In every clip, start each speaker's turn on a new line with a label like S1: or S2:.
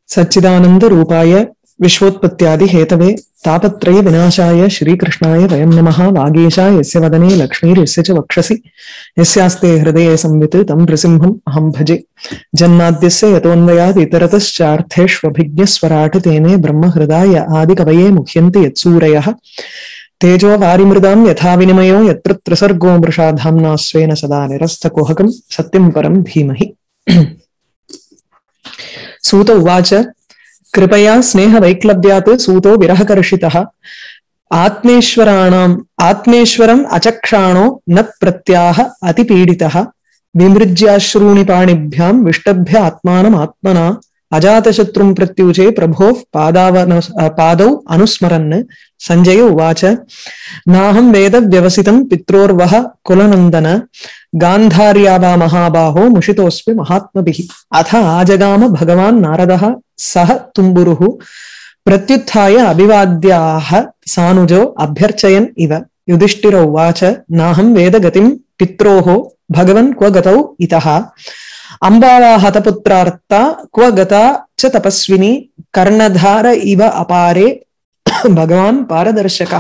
S1: सच्चिदानन्दरूपाय विश्वोत्पत्त्यादिहेतवे तापत्रय विनाशाय श्रीकृष्णाय वयं नमः वागीशाय यस्य वदने लक्ष्मीर्यस्य च वक्षसि यस्यास्ते हृदये संवित् तं नृसिंहम् अहं भजे जन्माद्यस्य यतोऽन्वयात् इतरतश्चार्थेष्वभिज्ञस्वराट् तेने ब्रह्महृदाय आदिकवये मुह्यन्ति यत्सूरयः तेजो वारिमृदां यथा विनिमयो यत्र त्रिसर्गो मृषा धाम्ना स्वेन सदा निरस्तकुहकं सत्यं परं धीमहि सूत उवाच कृपया स्नेहवैक्लव्यात् सूतो विरहकर्षितः आत्मेश्वराणाम् आत्मेश्वरम् अचक्षाणो न प्रत्याह अतिपीडितः विमृज्याश्रूणि पाणिभ्यां विष्टभ्य आत्मानम् आत्मना अजातशत्रुं प्रत्युचे प्रभोः पादावन पादौ अनुस्मरन् सञ्जय उवाच नाहं वेद व्यवसितं पित्रोर्वः कुलनन्दन गान्धार्या वा महाबाहो मुषितोऽस्मि महात्मभिः अथ आजगाम भगवान् नारदः सः तुम्बुरुः प्रत्युत्थाय अभिवाद्याः सानुजो अभ्यर्चयन् इव युधिष्ठिर उवाच नाहं वेदगतिं पित्रोः भगवन् क्व गतौ इतः अम्बावा हतपुत्रार्ता क्व गता च तपस्विनी कर्णधार इव अपारे भगवान् पारदर्शकः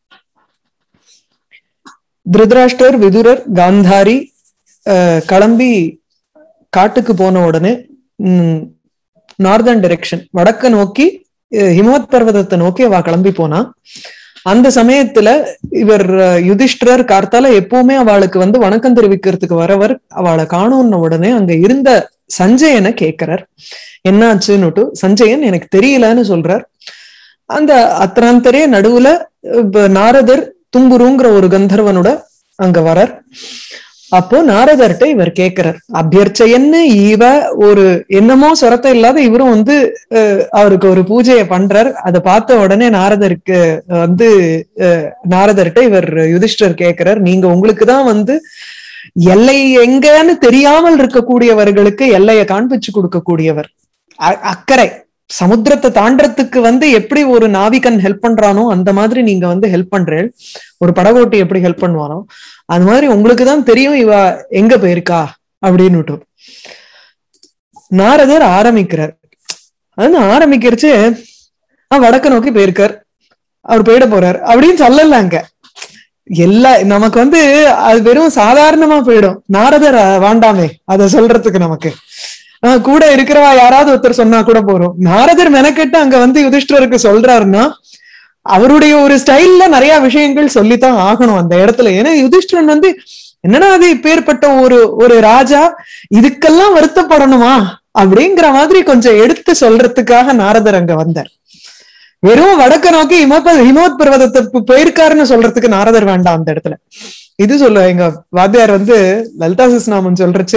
S1: திருதராஷ்டர் விதுரர் காந்தாரி கிளம்பி காட்டுக்கு போன உடனே நார்தர்ன் டைரக்ஷன் வடக்க நோக்கி ஹிமவத் பர்வதத்தை நோக்கி அவ கிளம்பி போனா அந்த சமயத்துல இவர் யுதிஷ்டரர் கார்த்தால எப்பவுமே அவளுக்கு வந்து வணக்கம் தெரிவிக்கிறதுக்கு வரவர் அவளை காணும்ன உடனே அங்க இருந்த சஞ்சயனை கேட்கிறார் என்னாச்சுன்னுட்டு சஞ்சயன் எனக்கு தெரியலன்னு சொல்றார் அந்த அத்தனாந்தரே நடுவுல நாரதர் தும்புருங்கிற ஒரு கந்தர்வனோட அங்க வரார் அப்போ நாரதர்கிட்ட இவர் கேட்கிறார் அபியர்ச்சையன்னு இவ ஒரு என்னமோ சொரத்தை இல்லாத இவரும் வந்து அவருக்கு ஒரு பூஜையை பண்றார் அதை பார்த்த உடனே நாரதருக்கு வந்து நாரதர்கிட்ட இவர் யுதிஷ்டர் கேட்கிறார் நீங்க உங்களுக்கு தான் வந்து எல்லை எங்கன்னு தெரியாமல் இருக்கக்கூடியவர்களுக்கு எல்லையை காண்பிச்சு கொடுக்கக்கூடியவர் அக்கறை சமுத்திரத்தை தாண்டறதுக்கு வந்து எப்படி ஒரு நாவிகன் ஹெல்ப் பண்றானோ அந்த மாதிரி நீங்க வந்து ஹெல்ப் பண்றேன் ஒரு படகோட்டி எப்படி ஹெல்ப் பண்ணுவானோ அது மாதிரி உங்களுக்கு தான் தெரியும் இவ எங்க போயிருக்கா அப்படின்னு நாரதர் ஆரம்பிக்கிறார் அது ஆரம்பிக்கிறச்சு வடக்க நோக்கி போயிருக்கார் அவர் போயிட போறார் அப்படின்னு சொல்லல அங்க எல்லா நமக்கு வந்து அது வெறும் சாதாரணமா போயிடும் நாரதர் வாண்டாமே அத சொல்றதுக்கு நமக்கு கூட இருக்கிறவா யாராவது ஒருத்தர் சொன்னா கூட போறோம் நாரதர் மெனக்கெட்டு அங்க வந்து யுதிஷ்டருக்கு சொல்றாருன்னா அவருடைய ஒரு ஸ்டைல்ல நிறைய விஷயங்கள் சொல்லித்தான் ஆகணும் அந்த இடத்துல ஏன்னா யுதிஷ்டரன் வந்து என்னன்னா அது இப்பேற்பட்ட ஒரு ஒரு ராஜா இதுக்கெல்லாம் வருத்தப்படணுமா அப்படிங்கிற மாதிரி கொஞ்சம் எடுத்து சொல்றதுக்காக நாரதர் அங்க வந்தார் வெறும் வடக்க நோக்கி ஹிமப ஹிமவத் பர்வதத்தை போயிருக்காருன்னு சொல்றதுக்கு நாரதர் வேண்டாம் அந்த இடத்துல இது சொல்ல எங்க வாத்தியார் வந்து லலிதா சிஸ்நாமன் சொல்றச்சு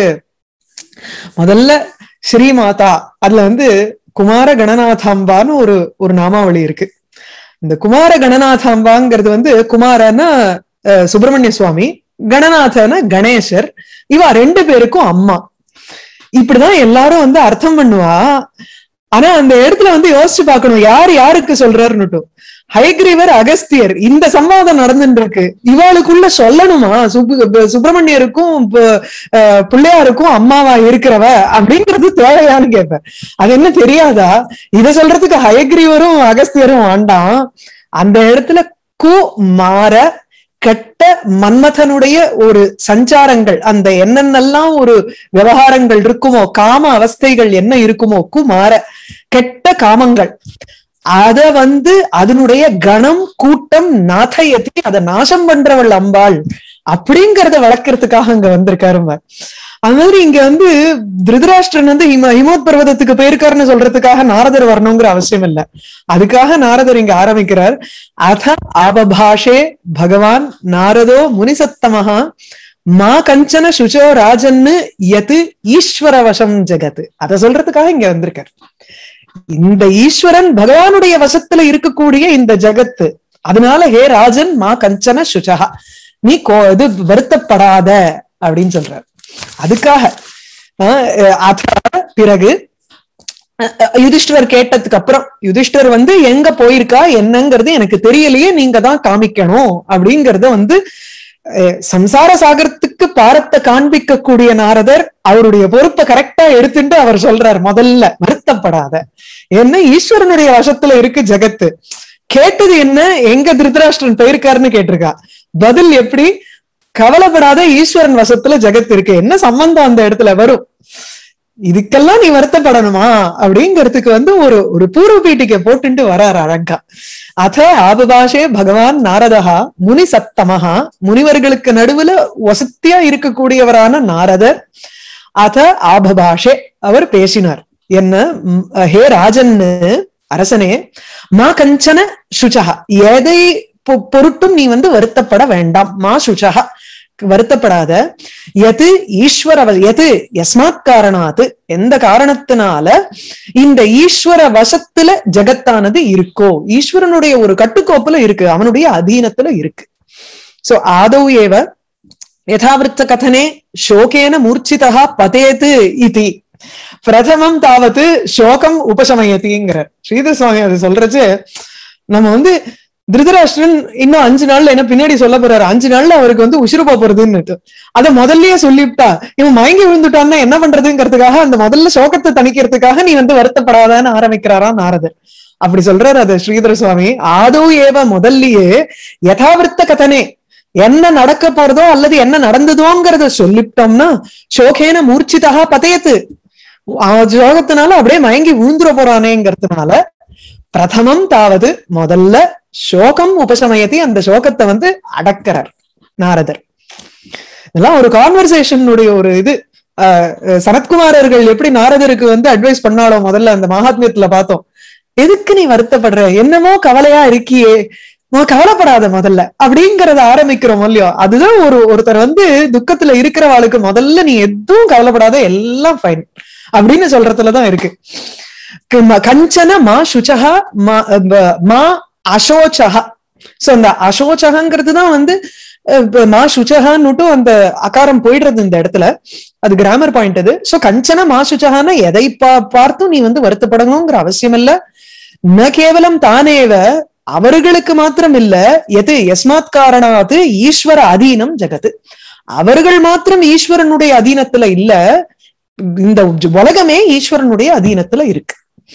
S1: முதல்ல ஸ்ரீமாதா அதுல வந்து குமார கணநாதாம்பான்னு ஒரு ஒரு நாமாவளி இருக்கு இந்த குமார கணநாதாம்பாங்கிறது வந்து குமாரனா சுப்பிரமணிய சுவாமி கணநாதன கணேசர் இவா ரெண்டு பேருக்கும் அம்மா இப்படிதான் எல்லாரும் வந்து அர்த்தம் பண்ணுவா ஆனா அந்த இடத்துல வந்து யோசிச்சு பார்க்கணும் யார் யாருக்கு சொல்றாருன்னுட்டும் ஹைகிரீவர் அகஸ்தியர் இந்த சம்வாதம் நடந்துட்டு இருக்கு இவாளுக்குள்ள சொல்லணுமா சுப்பிரமணியருக்கும் பிள்ளையாருக்கும் அம்மாவா இருக்கிறவ அப்படிங்கிறது தேவையான்னு கேட்பேன் அது என்ன தெரியாதா இத சொல்றதுக்கு ஹயக்ரீவரும் அகஸ்தியரும் வேண்டாம் அந்த இடத்துல கு மாற கெட்ட மன்மதனுடைய ஒரு சஞ்சாரங்கள் அந்த என்னென்னலாம் ஒரு விவகாரங்கள் இருக்குமோ காம அவஸ்தைகள் என்ன இருக்குமோ குமார கெட்ட காமங்கள் அத வந்து அதனுடைய கணம் கூட்டம் நாதையத்தி அதை நாசம் பண்றவள் அம்பாள் அப்படிங்கறத வளர்க்கறதுக்காக அங்க வந்திருக்காருங்க அது மாதிரி இங்க வந்து திருதராஷ்டிரன் வந்து ஹிம ஹிமோத் பர்வதத்துக்கு போயிருக்காருன்னு சொல்றதுக்காக நாரதர் வரணுங்கிற அவசியம் இல்ல அதுக்காக நாரதர் இங்க ஆரம்பிக்கிறார் அத ஆபபாஷே பகவான் நாரதோ முனிசத்தமஹா மா கஞ்சன சுச்சோ ராஜன்னு எது ஈஸ்வர வசம் ஜெகத் அத சொல்றதுக்காக இங்க வந்திருக்கார் இந்த ஈஸ்வரன் பகவானுடைய வசத்துல இருக்கக்கூடிய இந்த ஜகத்து அதனால ஹே ராஜன் மா கஞ்சன சுச்சகா நீ கோ இது வருத்தப்படாத அப்படின்னு சொல்றார் அதுக்காக பிறகு யுதிஷ்டர் கேட்டதுக்கு அப்புறம் யுதிஷ்டர் வந்து எங்க போயிருக்கா என்னங்கிறது எனக்கு தெரியலையே நீங்க தான் காமிக்கணும் அப்படிங்கறத வந்து அஹ், சம்சார சாகரத்துக்கு பாரத்தை காண்பிக்கக்கூடிய நாரதர் அவருடைய பொறுப்பை கரெக்டா எடுத்துட்டு அவர் சொல்றார் முதல்ல வருத்தப்படாத என்ன ஈஸ்வரனுடைய வசத்துல இருக்கு ஜெகத்து கேட்டது என்ன எங்க திருதராஷ்டிரன் போயிருக்காருன்னு கேட்டிருக்கா பதில் எப்படி கவலைப்படாத ஈஸ்வரன் வசத்துல ஜெகத் இருக்கு என்ன சம்பந்தம் அந்த இடத்துல வரும் இதுக்கெல்லாம் நீ வருத்தப்படணுமா அப்படிங்கிறதுக்கு வந்து ஒரு ஒரு பூர்வ பீட்டிக்கை போட்டுட்டு வரார் அழகா அத ஆபபாஷே பகவான் நாரதா முனி சத்தமஹா முனிவர்களுக்கு நடுவுல வசத்தியா இருக்கக்கூடியவரான நாரதர் அத ஆபபாஷே அவர் பேசினார் என்ன ம், ஹே ராஜன்னு அரசனே மா கஞ்சன சுச்சகா எதை பொ- பொருட்டும் நீ வந்து வருத்தப்பட வேண்டாம் மா சுச்சகா வருத்தப்படாத எது ஈஸ்வர எது எஸ்மாத் காரணாத்து எந்த காரணத்தினால இந்த ஈஸ்வர வசத்துல ஜெகத்தானது இருக்கோ ஈஸ்வரனுடைய ஒரு கட்டுக்கோப்புல இருக்கு அவனுடைய அதீனத்துல இருக்கு சோ ஆதவ் ஏவ யதாவிருத்த கதனே சோகேன மூர்ச்சிதா பதேது இதி பிரதமம் தாவது சோகம் உபசமயத்திங்கிறார் ஸ்ரீதர சுவாமி அது சொல்றச்சு நம்ம வந்து திருதராஷ்டிரன் இன்னும் அஞ்சு நாள்ல என்ன பின்னாடி சொல்ல போறாரு அஞ்சு நாள்ல அவருக்கு வந்து உசுறு போக போறதுன்னு அத முதல்லயே சொல்லிவிட்டா இவன் மயங்கி விழுந்துட்டான்னா என்ன பண்றதுங்கிறதுக்காக அந்த முதல்ல சோகத்தை தணிக்கிறதுக்காக நீ வந்து வருத்தப்படாதான்னு ஆரம்பிக்கிறாராம் நாரதர் அப்படி சொல்றாரு அது ஸ்ரீதர சுவாமி ஆதோ ஏவ முதல்லயே யதாவிருத்த கதனே என்ன நடக்க போறதோ அல்லது என்ன நடந்ததோங்கிறத சொல்லிட்டோம்னா சோகேன மூர்ச்சிதா பதயத்து ஜோகத்தினால அப்படியே மயங்கி விழுந்துட போறானேங்கிறதுனால பிரதமம் தாவது முதல்ல சோகம் உபசமயத்தி அந்த சோகத்தை வந்து அடக்கிறார் நாரதர் இதெல்லாம் ஒரு கான்வர்சேஷனுடைய ஒரு இது ஆஹ் அஹ் சனத்குமாரர்கள் எப்படி நாரதருக்கு வந்து அட்வைஸ் பண்ணாலோ முதல்ல அந்த மகாத்மியத்துல பார்த்தோம் எதுக்கு நீ வருத்தப்படுற என்னமோ கவலையா இருக்கியே உன் கவலைப்படாத முதல்ல அப்படிங்கறத ஆரம்பிக்கிறோம் இல்லையோ அதுதான் ஒரு ஒருத்தர் வந்து துக்கத்துல இருக்கிறவாளுக்கு முதல்ல நீ எதுவும் கவலைப்படாத எல்லாம் ஃபைன் அப்படின்னு சொல்றதுலதான் இருக்கு க- கஞ்சன மா சுச்சகா மா ப- மா அசோச்சகா சோ அந்த அசோச்சகங்கிறது தான் வந்து அஹ், இப்ப மா சுச்சகான்னுட்டும் அந்த அகாரம் போயிடுறது இந்த இடத்துல அது கிராமர் பாயிண்ட் அது சோ கஞ்சன மா சுச்சகான்னா எதை பா பார்த்தும் நீ வந்து வருத்தப்படணுங்கிற அவசியம் இல்ல ந கேவலம் தானேவ அவர்களுக்கு மாத்திரம் இல்ல எது எஸ்மாத் காரணாத்து ஈஸ்வர அதீனம் ஜெகத்து அவர்கள் மாத்திரம் ஈஸ்வரனுடைய அதீனத்துல இல்ல இந்த உலகமே ஈஸ்வரனுடைய அதீனத்துல இருக்கு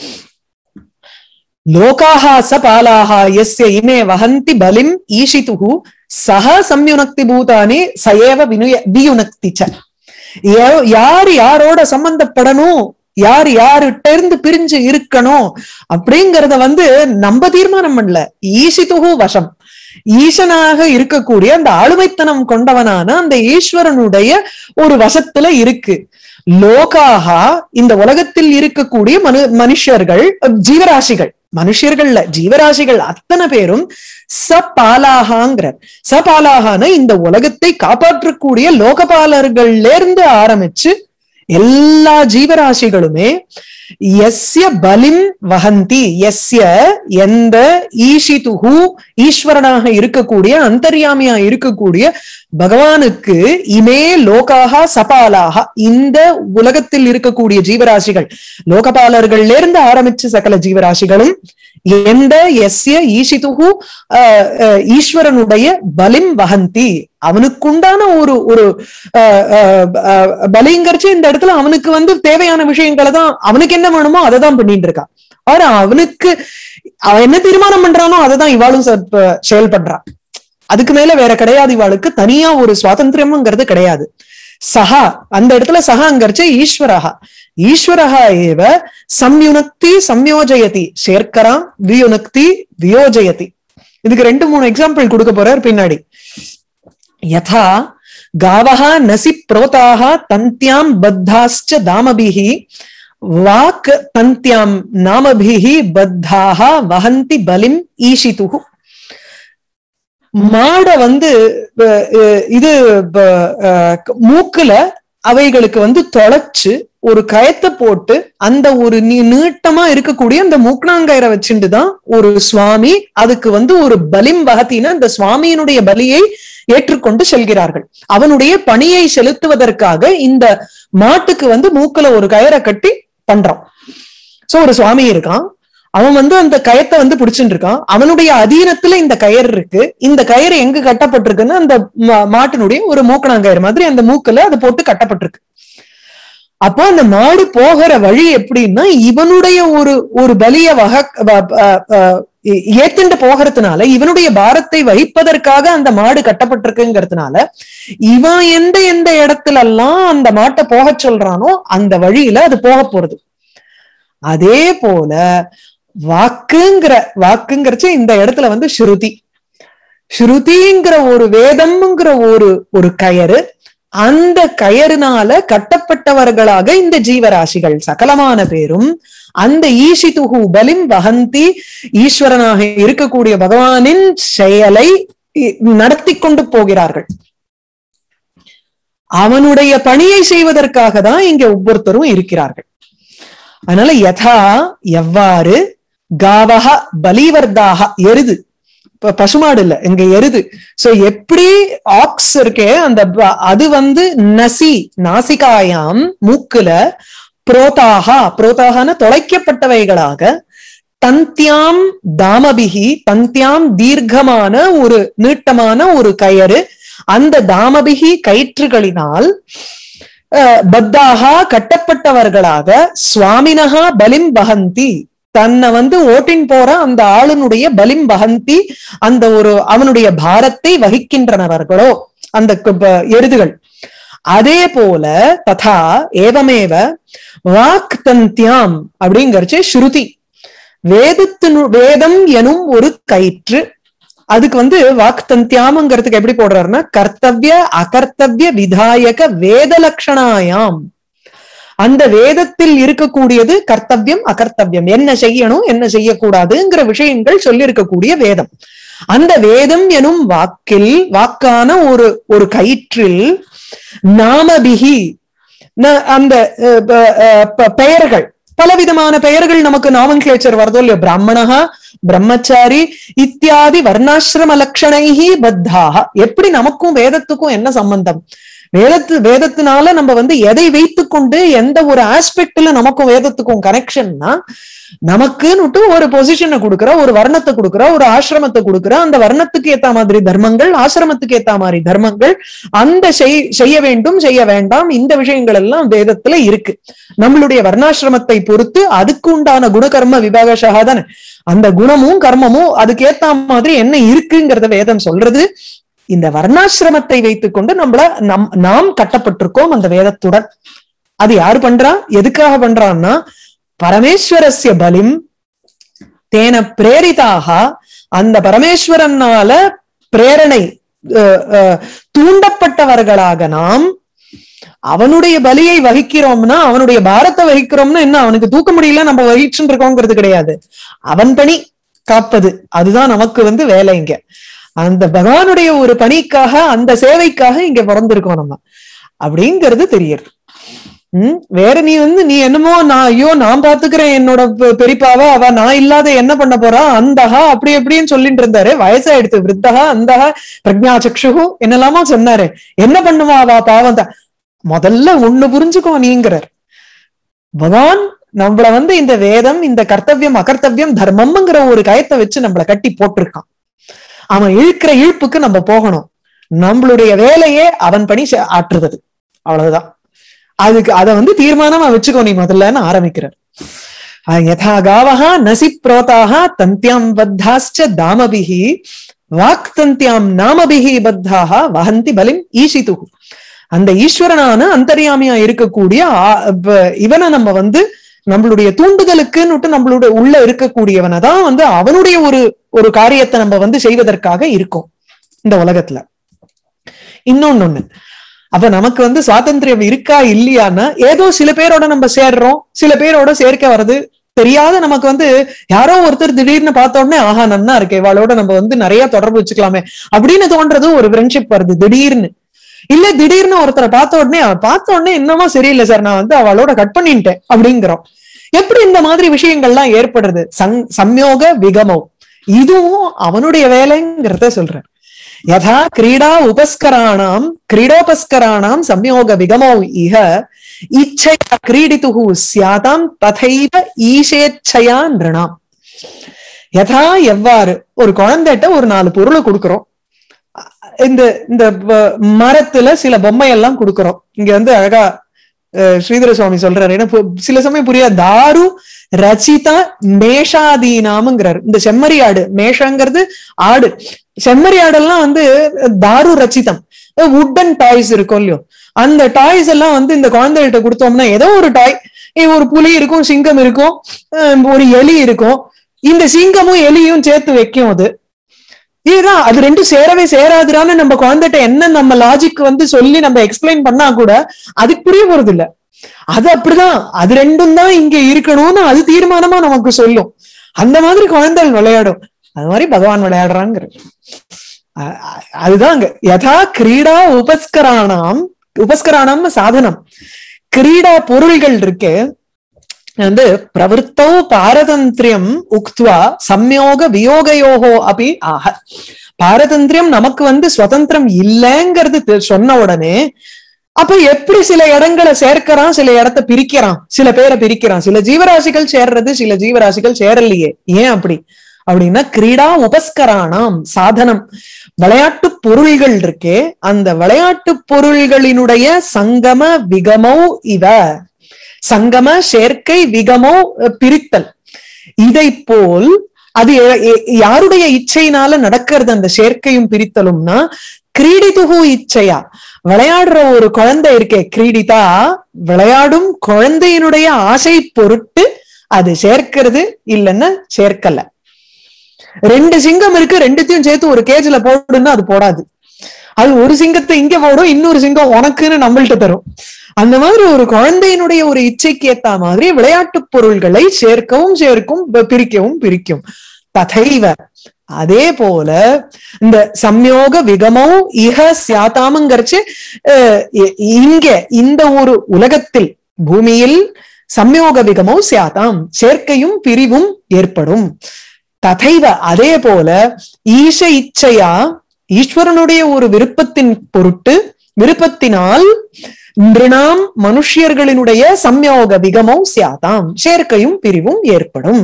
S1: லோகாஹ ச பாலாஹ எஸ்ய இமே வஹந்தி பலிம் ஈஷிதுஹு சஹ சம்யுனக்தி பூதானி சயேவ வினுய வியுனக்தி ச யா- யார் யாரோட சம்பந்தப்படணும் யார் யார்கிட்ட இருந்து பிரிஞ்சு இருக்கணும் அப்படிங்கறத வந்து நம்ம தீர்மானம் பண்ணல ஈசிதுகு வசம் ஈசனாக இருக்கக்கூடிய அந்த ஆளுமைத்தனம் கொண்டவனான அந்த ஈஸ்வரனுடைய ஒரு வசத்துல இருக்கு லோகாகா இந்த உலகத்தில் இருக்கக்கூடிய மனு மனுஷர்கள் ஜீவராசிகள் மனுஷர்கள்ல ஜீவராசிகள் அத்தனை பேரும் சபாலாகாங்கிறார் சபாலாகான இந்த உலகத்தை காப்பாற்றக்கூடிய லோகபாலர்கள்ல இருந்து ஆரம்பிச்சு எல்லா ஜீவராசிகளுமே எஸ்ய பலிம் வஹந்தி எஸ்ய எந்த ஈஷிதுஹு ஈஸ்வரனாக இருக்கக்கூடிய அந்தர்யாமியா இருக்கக்கூடிய பகவானுக்கு இமே லோகாக சபாலாக இந்த உலகத்தில் இருக்கக்கூடிய ஜீவராசிகள் லோகபாலர்கள்ல இருந்து ஆரம்பிச்சு சகல ஜீவராசிகளும் எந்த எஸ்ய ஈஷிதுகு அஹ், அஹ், ஈஸ்வரனுடைய பலிம் வஹந்தி அவனுக்குண்டான ஒரு ஒரு அஹ், அஹ், அஹ், பலிங்கரிச்சு இந்த இடத்துல அவனுக்கு வந்து தேவையான விஷயங்களை தான் அவனுக்கு என்ன வேணுமோ அதை தான் பண்ணிட்டு இருக்கான் ஆனா அவனுக்கு அவன் என்ன தீர்மானம் பண்றானோ அதை தான் இவாளும் ச- ப- செயல்படுறான் அதுக்கு மேல வேற கிடையாது இவாளுக்கு தனியா ஒரு சுவாதந்திரம்ங்கிறது கிடையாது சஹா அந்த இடத்துல சஹாங்கிறச்சு ஈஸ்வரஹா ஈஸ்வரஹா ஏவ சம்யுனக்தி சம்யோஜயதி சேர்க்கறான் வியுனக்தி வியோஜயதி இதுக்கு ரெண்டு மூணு எக்ஸாம்பிள் கொடுக்க போறார் பின்னாடி யதா காவஹ நசி புரோதாக தந்தியாம் பத்தாஸ்ச தாமபிஹி வாக் தந்தியாம் நாமபிஹி பத்தாக வஹந்தி பலிம் ஈஷிதுஹு மாட வந்து அஹ், அஹ், இது ப- அஹ், மூக்குல அவைகளுக்கு வந்து தொலைச்சு ஒரு கயத்தை போட்டு அந்த ஒரு நீ- நீட்டமா இருக்கக்கூடிய அந்த மூக்கணாங்கயிறை வச்சுட்டு தான் ஒரு சுவாமி அதுக்கு வந்து ஒரு பலிம் வகத்தின அந்த சுவாமியினுடைய பலியை ஏற்றுக்கொண்டு செல்கிறார்கள் அவனுடைய பணியை செலுத்துவதற்காக இந்த மாட்டுக்கு வந்து மூக்குல ஒரு கயிறை கட்டி பண்றோம் சோ ஒரு சுவாமி இருக்கான் அவன் வந்து அந்த கயத்தை வந்து பிடிச்சுட்டு இருக்கான் அவனுடைய அதீனத்துல இந்த கயிறு இருக்கு இந்த கயிறு எங்க கட்டப்பட்டிருக்குன்னு அந்த மா- மாட்டினுடைய ஒரு மூக்கணாங்கயிறு மாதிரி அந்த மூக்குல அது போட்டு கட்டப்பட்டிருக்கு அப்போ அந்த மாடு போகிற வழி எப்படின்னா இவனுடைய ஒரு ஒரு பலிய வக வ- அ- அ- ஏ- ஏத்துண்டு போகிறதுனால இவனுடைய பாரத்தை வகிப்பதற்காக அந்த மாடு கட்டப்பட்டிருக்குங்கிறதுனால இவன் எந்த எந்த இடத்துல எல்லாம் அந்த மாட்டை போகச் சொல்றானோ அந்த வழியில அது போக போறது அதே போல வாக்குங்கிற வாக்குங்கிறச்சு இந்த இடத்துல வந்து ஸ்ருதி ஸ்ருதிங்கிற ஒரு வேதம்ங்கிற ஒரு ஒரு கயறு அந்த கயறுனால கட்டப்பட்டவர்களாக இந்த ஜீவராசிகள் சகலமான பேரும் அந்த ஈஷிதுகு பலிம் வகந்தி ஈஸ்வரனாக இருக்கக்கூடிய பகவானின் செயலை இ- நடத்தி கொண்டு போகிறார்கள் அவனுடைய பணியை செய்வதற்காக தான் இங்க ஒவ்வொருத்தரும் இருக்கிறார்கள் அதனால யதா எவ்வாறு காவக பலிவர்தாக எருது இப்ப பசுமாடு இல்ல இங்க எருது சோ எப்படி ஆக்ஸ் இருக்கே அந்த ப- அது வந்து நசி நாசிகாயாம் மூக்குல புரோதாகா புரோதாகன தொலைக்கப்பட்டவைகளாக தந்தியாம் தாமபிகி தந்தியாம் தீர்க்கமான ஒரு நீட்டமான ஒரு கயறு அந்த தாமபிகி கயிற்றுகளினால் அஹ், பத்தாகா கட்டப்பட்டவர்களாக சுவாமினகா பலிம் வகந்தி தன்னை வந்து ஓட்டின் போற அந்த ஆளுனுடைய பலிம் வகந்தி அந்த ஒரு அவனுடைய பாரத்தை வகிக்கின்றனவர்களோ அந்த கு- ப- எருதுகள் அதே போல ததா ஏவமேவ வாக் தந்தியாம் அப்படிங்கறச்சு ஸ்ருதி வேதத்தினு வேதம் எனும் ஒரு கயிற்று அதுக்கு வந்து வாக் தந்தியாம்ங்கிறதுக்கு எப்படி போடுறாருன்னா கர்த்தவ்ய அகர்த்தவ்ய விதாயக வேத லட்சணாயாம் அந்த வேதத்தில் இருக்கக்கூடியது கர்த்தவ்யம் அகர்த்தவ்யம் என்ன செய்யணும் என்ன செய்யக்கூடாதுங்கிற விஷயங்கள் சொல்லி இருக்கக்கூடிய வேதம் அந்த வேதம் எனும் வாக்கில் வாக்கான ஒரு ஒரு கயிற்றில் நாமபிகி ந- அந்த அஹ், ப- அஹ், ப- பெயர்கள் பலவிதமான பெயர்கள் நமக்கு நாமன்கிளேச்சர் வருதோ இல்லையோ பிராமணா பிரம்மச்சாரி இத்தியாதி வர்ணாசிரம லட்சணைஹி பத்தாக எப்படி நமக்கும் வேதத்துக்கும் என்ன சம்பந்தம் வேதத்து வேதத்தினால நம்ம வந்து எதை வைத்துக்கொண்டு எந்த ஒரு ஆஸ்பெக்ட்ல நமக்கும் வேதத்துக்கும் கனெக்ஷன்னா நமக்குன்னுட்டு ஒரு பொசிஷனை கொடுக்குற ஒரு வர்ணத்தை கொடுக்குற ஒரு ஆசிரமத்தை கொடுக்குற அந்த வர்ணத்துக்கு ஏத்த மாதிரி தர்மங்கள் ஆசிரமத்துக்கு ஏத்த மாதிரி தர்மங்கள் அந்த செய்- செய்ய வேண்டும் செய்ய வேண்டாம் இந்த விஷயங்கள் எல்லாம் வேதத்துல இருக்கு நம்மளுடைய வர்ணாசிரமத்தை பொறுத்து அதுக்கு உண்டான குணகர்ம விபாகஷாக தானே அந்த குணமும் கர்மமும் அதுக்கு ஏத்த மாதிரி என்ன இருக்குங்கிறத வேதம் சொல்றது இந்த வர்ணாசிரமத்தை வைத்துக்கொண்டு நம்மள நம் நாம் கட்டப்பட்டிருக்கோம் அந்த வேதத்துடன் அது யாரு பண்றா எதுக்காக பண்றான்னா பரமேஸ்வரஸ்ய பலிம் தேன பிரேரிதாக அந்த பரமேஸ்வரனால பிரேரணை அஹ், அஹ், தூண்டப்பட்டவர்களாக நாம் அவனுடைய பலியை வகிக்கிறோம்னா அவனுடைய பாரத்தை வகிக்கிறோம்னா என்ன அவனுக்கு தூக்க முடியல நம்ம வகிச்சுட்டு இருக்கோங்கிறது கிடையாது அவன் பணி காப்பது அதுதான் நமக்கு வந்து வேலை இங்க அந்த பகவானுடைய ஒரு பணிக்காக அந்த சேவைக்காக இங்க பிறந்திருக்கோம் நம்ம அப்படிங்கிறது தெரியுது உம் வேற நீ வந்து நீ என்னமோ நான் ஐயோ நான் பாத்துக்கிறேன் என்னோட பெ- பெரியப்பாவ அவ நான் இல்லாத என்ன பண்ண போறா அந்தகா அப்படி எப்படின்னு சொல்லிட்டு இருந்தாரு வயசாயிடுத்து விருத்தகா அந்தகா பிரஜா சக்ஷு என்னெல்லாமோ சொன்னாரு என்ன பண்ணுவா அவ பாவம் தான் முதல்ல ஒண்ணு புரிஞ்சுக்கோ நீங்கிறார் பகவான் நம்மள வந்து இந்த வேதம் இந்த கர்த்தவியம் அகர்த்தவியம் தர்மம்ங்கிற ஒரு கயத்தை வச்சு நம்மள கட்டி போட்டிருக்கான் அவன் இழுக்கிற இழுப்புக்கு நம்ம போகணும் நம்மளுடைய வேலையே அவன் பணி செ- ஆற்றுவது அவ்வளவுதான் அதுக்கு அதை வந்து தீர்மானமா வச்சுக்கோ நீ முதல்லன்னு ஆரம்பிக்கிறார் அஹ் யதா காவஹா நசி புரோதாக தந்தியாம் பத்தாஸ்ச தாமபிஹி வாக் தந்தியாம் நாமபிஹி பத்தாக வஹந்தி பலிம் ஈஷிது அந்த ஈஸ்வரனான அந்தர்யாமியா இருக்கக்கூடிய ஆ- ப- இவனை நம்ம வந்து நம்மளுடைய தூண்டுதலுக்குன்னுட்டு நம்மளுடைய உள்ள இருக்கக்கூடியவனை தான் வந்து அவனுடைய ஒரு ஒரு காரியத்தை நம்ம வந்து செய்வதற்காக இருக்கோம் இந்த உலகத்துல இன்னொன்னு ஒண்ணு அப்ப நமக்கு வந்து சுவாதந்திரம் இருக்கா இல்லையான்னா ஏதோ சில பேரோட நம்ம சேர்றோம் சில பேரோட சேர்க்க வர்றது தெரியாத நமக்கு வந்து யாரோ ஒருத்தர் திடீர்னு பார்த்த உடனே ஆஹா நன்னா இருக்கு இவாளோட நம்ம வந்து நிறைய தொடர்பு வச்சுக்கலாமே அப்படின்னு தோன்றது ஒரு ஃப்ரெண்ட்ஷிப் வருது திடீர்னு இல்ல திடீர்னு ஒருத்தரை பார்த்த உடனே அவ பார்த்த உடனே என்னமோ சரியில்லை சார் நான் வந்து அவளோட கட் பண்ணிட்டேன் அப்படிங்கிறோம் எப்படி இந்த மாதிரி விஷயங்கள்லாம் ஏற்படுறது சங் சம்யோக விகமோ இதுவும் அவனுடைய வேலைங்கிறத சொல்றேன் யதா கிரீடா உபஸ்கராணாம் கிரீடோபஸ்கராணாம் சம்யோக விகமோ இஹ இச்சையா கிரீடித்துஹு ஸ்யாதாம் ததைவ ஈஷேச்சயா நிருணாம் யதா எவ்வாறு ஒரு குழந்தைகிட்ட ஒரு நாலு பொருளை கொடுக்குறோம் இந்த இந்த வ- மரத்துல சில பொம்மை எல்லாம் கொடுக்குறோம் இங்க வந்து அழகா அஹ், ஸ்ரீதர சுவாமி சொல்றாரு ஏன்னா பு- சில சமயம் புரியாது தாரு ரச்சிதா மேஷாதீனாம்ங்கிறார் இந்த செம்மறி ஆடு மேஷங்கிறது ஆடு செம்மறி ஆடெல்லாம் வந்து தாரு ரச்சிதம் உட்டன் டாய்ஸ் இருக்கும் இல்லையோ அந்த டாய்ஸ் எல்லாம் வந்து இந்த குழந்தைகிட்ட கொடுத்தோம்னா ஏதோ ஒரு டாய் ஒரு புலி இருக்கும் சிங்கம் இருக்கும் அஹ் ஒரு எலி இருக்கும் இந்த சிங்கமும் எலியும் சேர்த்து வைக்கும் அது இதுதான் அது ரெண்டும் சேரவே சேராதுடான்னு நம்ம குழந்தைகிட்ட என்ன நம்ம லாஜிக் வந்து சொல்லி நம்ம எக்ஸ்பிளைன் பண்ணா கூட அதுக்கு புரிய போறது இல்ல அது அப்படிதான் அது ரெண்டும் தான் இங்க இருக்கணும்னு அது தீர்மானமா நமக்கு சொல்லும் அந்த மாதிரி குழந்தைகள் விளையாடும் அது மாதிரி பகவான் விளையாடுறாங்கிற அ- அ- அதுதான் அங்க யதா கிரீடா உபஸ்கராணாம் உபஸ்கராணம் சாதனம் கிரீடா பொருள்கள் இருக்கு வந்து பிரவருத்தோ பாரதந்திரியம் உக்துவா சம்யோக வியோகயோகோ அப்படி ஆக பாரதந்திரியம் நமக்கு வந்து சுதந்திரம் இல்லைங்கிறது தெ- சொன்ன உடனே அப்ப எப்படி சில இடங்களை சேர்க்கிறான் சில இடத்த பிரிக்கிறான் சில பேரை பிரிக்கிறான் சில ஜீவராசிகள் சேர்றது சில ஜீவராசிகள் சேரலையே ஏன் அப்படி அப்படின்னா கிரீடா உபஸ்கராணாம் சாதனம் விளையாட்டு பொருள்கள் இருக்கே அந்த விளையாட்டு பொருள்களினுடைய சங்கம விகமோ இவ சங்கம சேர்க்கை விகமோ அஹ், பிரித்தல் இதை போல் அது எ- எ- யாருடைய இச்சையினால நடக்கிறது அந்த சேர்க்கையும் பிரித்தலும்னா கிரீடிதுகு இச்சையா விளையாடுற ஒரு குழந்தை இருக்கே கிரீடிதா விளையாடும் குழந்தையினுடைய ஆசை பொருட்டு அது சேர்க்கிறது இல்லைன்னா சேர்க்கல ரெண்டு சிங்கம் இருக்கு ரெண்டுத்தையும் சேர்த்து ஒரு கேஜ்ல போடுன்னா அது போடாது அது ஒரு சிங்கத்தை இங்க போடும் இன்னொரு சிங்கம் உனக்குன்னு நம்மள்ட்ட தரும் அந்த மாதிரி ஒரு குழந்தையினுடைய ஒரு இச்சைக்கு ஏத்த மாதிரி விளையாட்டு பொருள்களை சேர்க்கவும் சேர்க்கும் ப- பிரிக்கவும் பிரிக்கும் ததைவ அதே போல இந்த சம்யோக விகமோ இக சியாத்தாமங்கிறச்சு அஹ், இ- இங்க இந்த ஒரு உலகத்தில் பூமியில் சம்யோக விகமோ சியாதாம் சேர்க்கையும் பிரிவும் ஏற்படும் ததைவ அதே போல ஈஷ இச்சையா ஈஸ்வரனுடைய ஒரு விருப்பத்தின் பொருட்டு விருப்பத்தினால் நிருணாம் மனுஷ்யர்களினுடைய சம்யோக விகமோ சியாதாம் சேர்க்கையும் பிரிவும் ஏற்படும்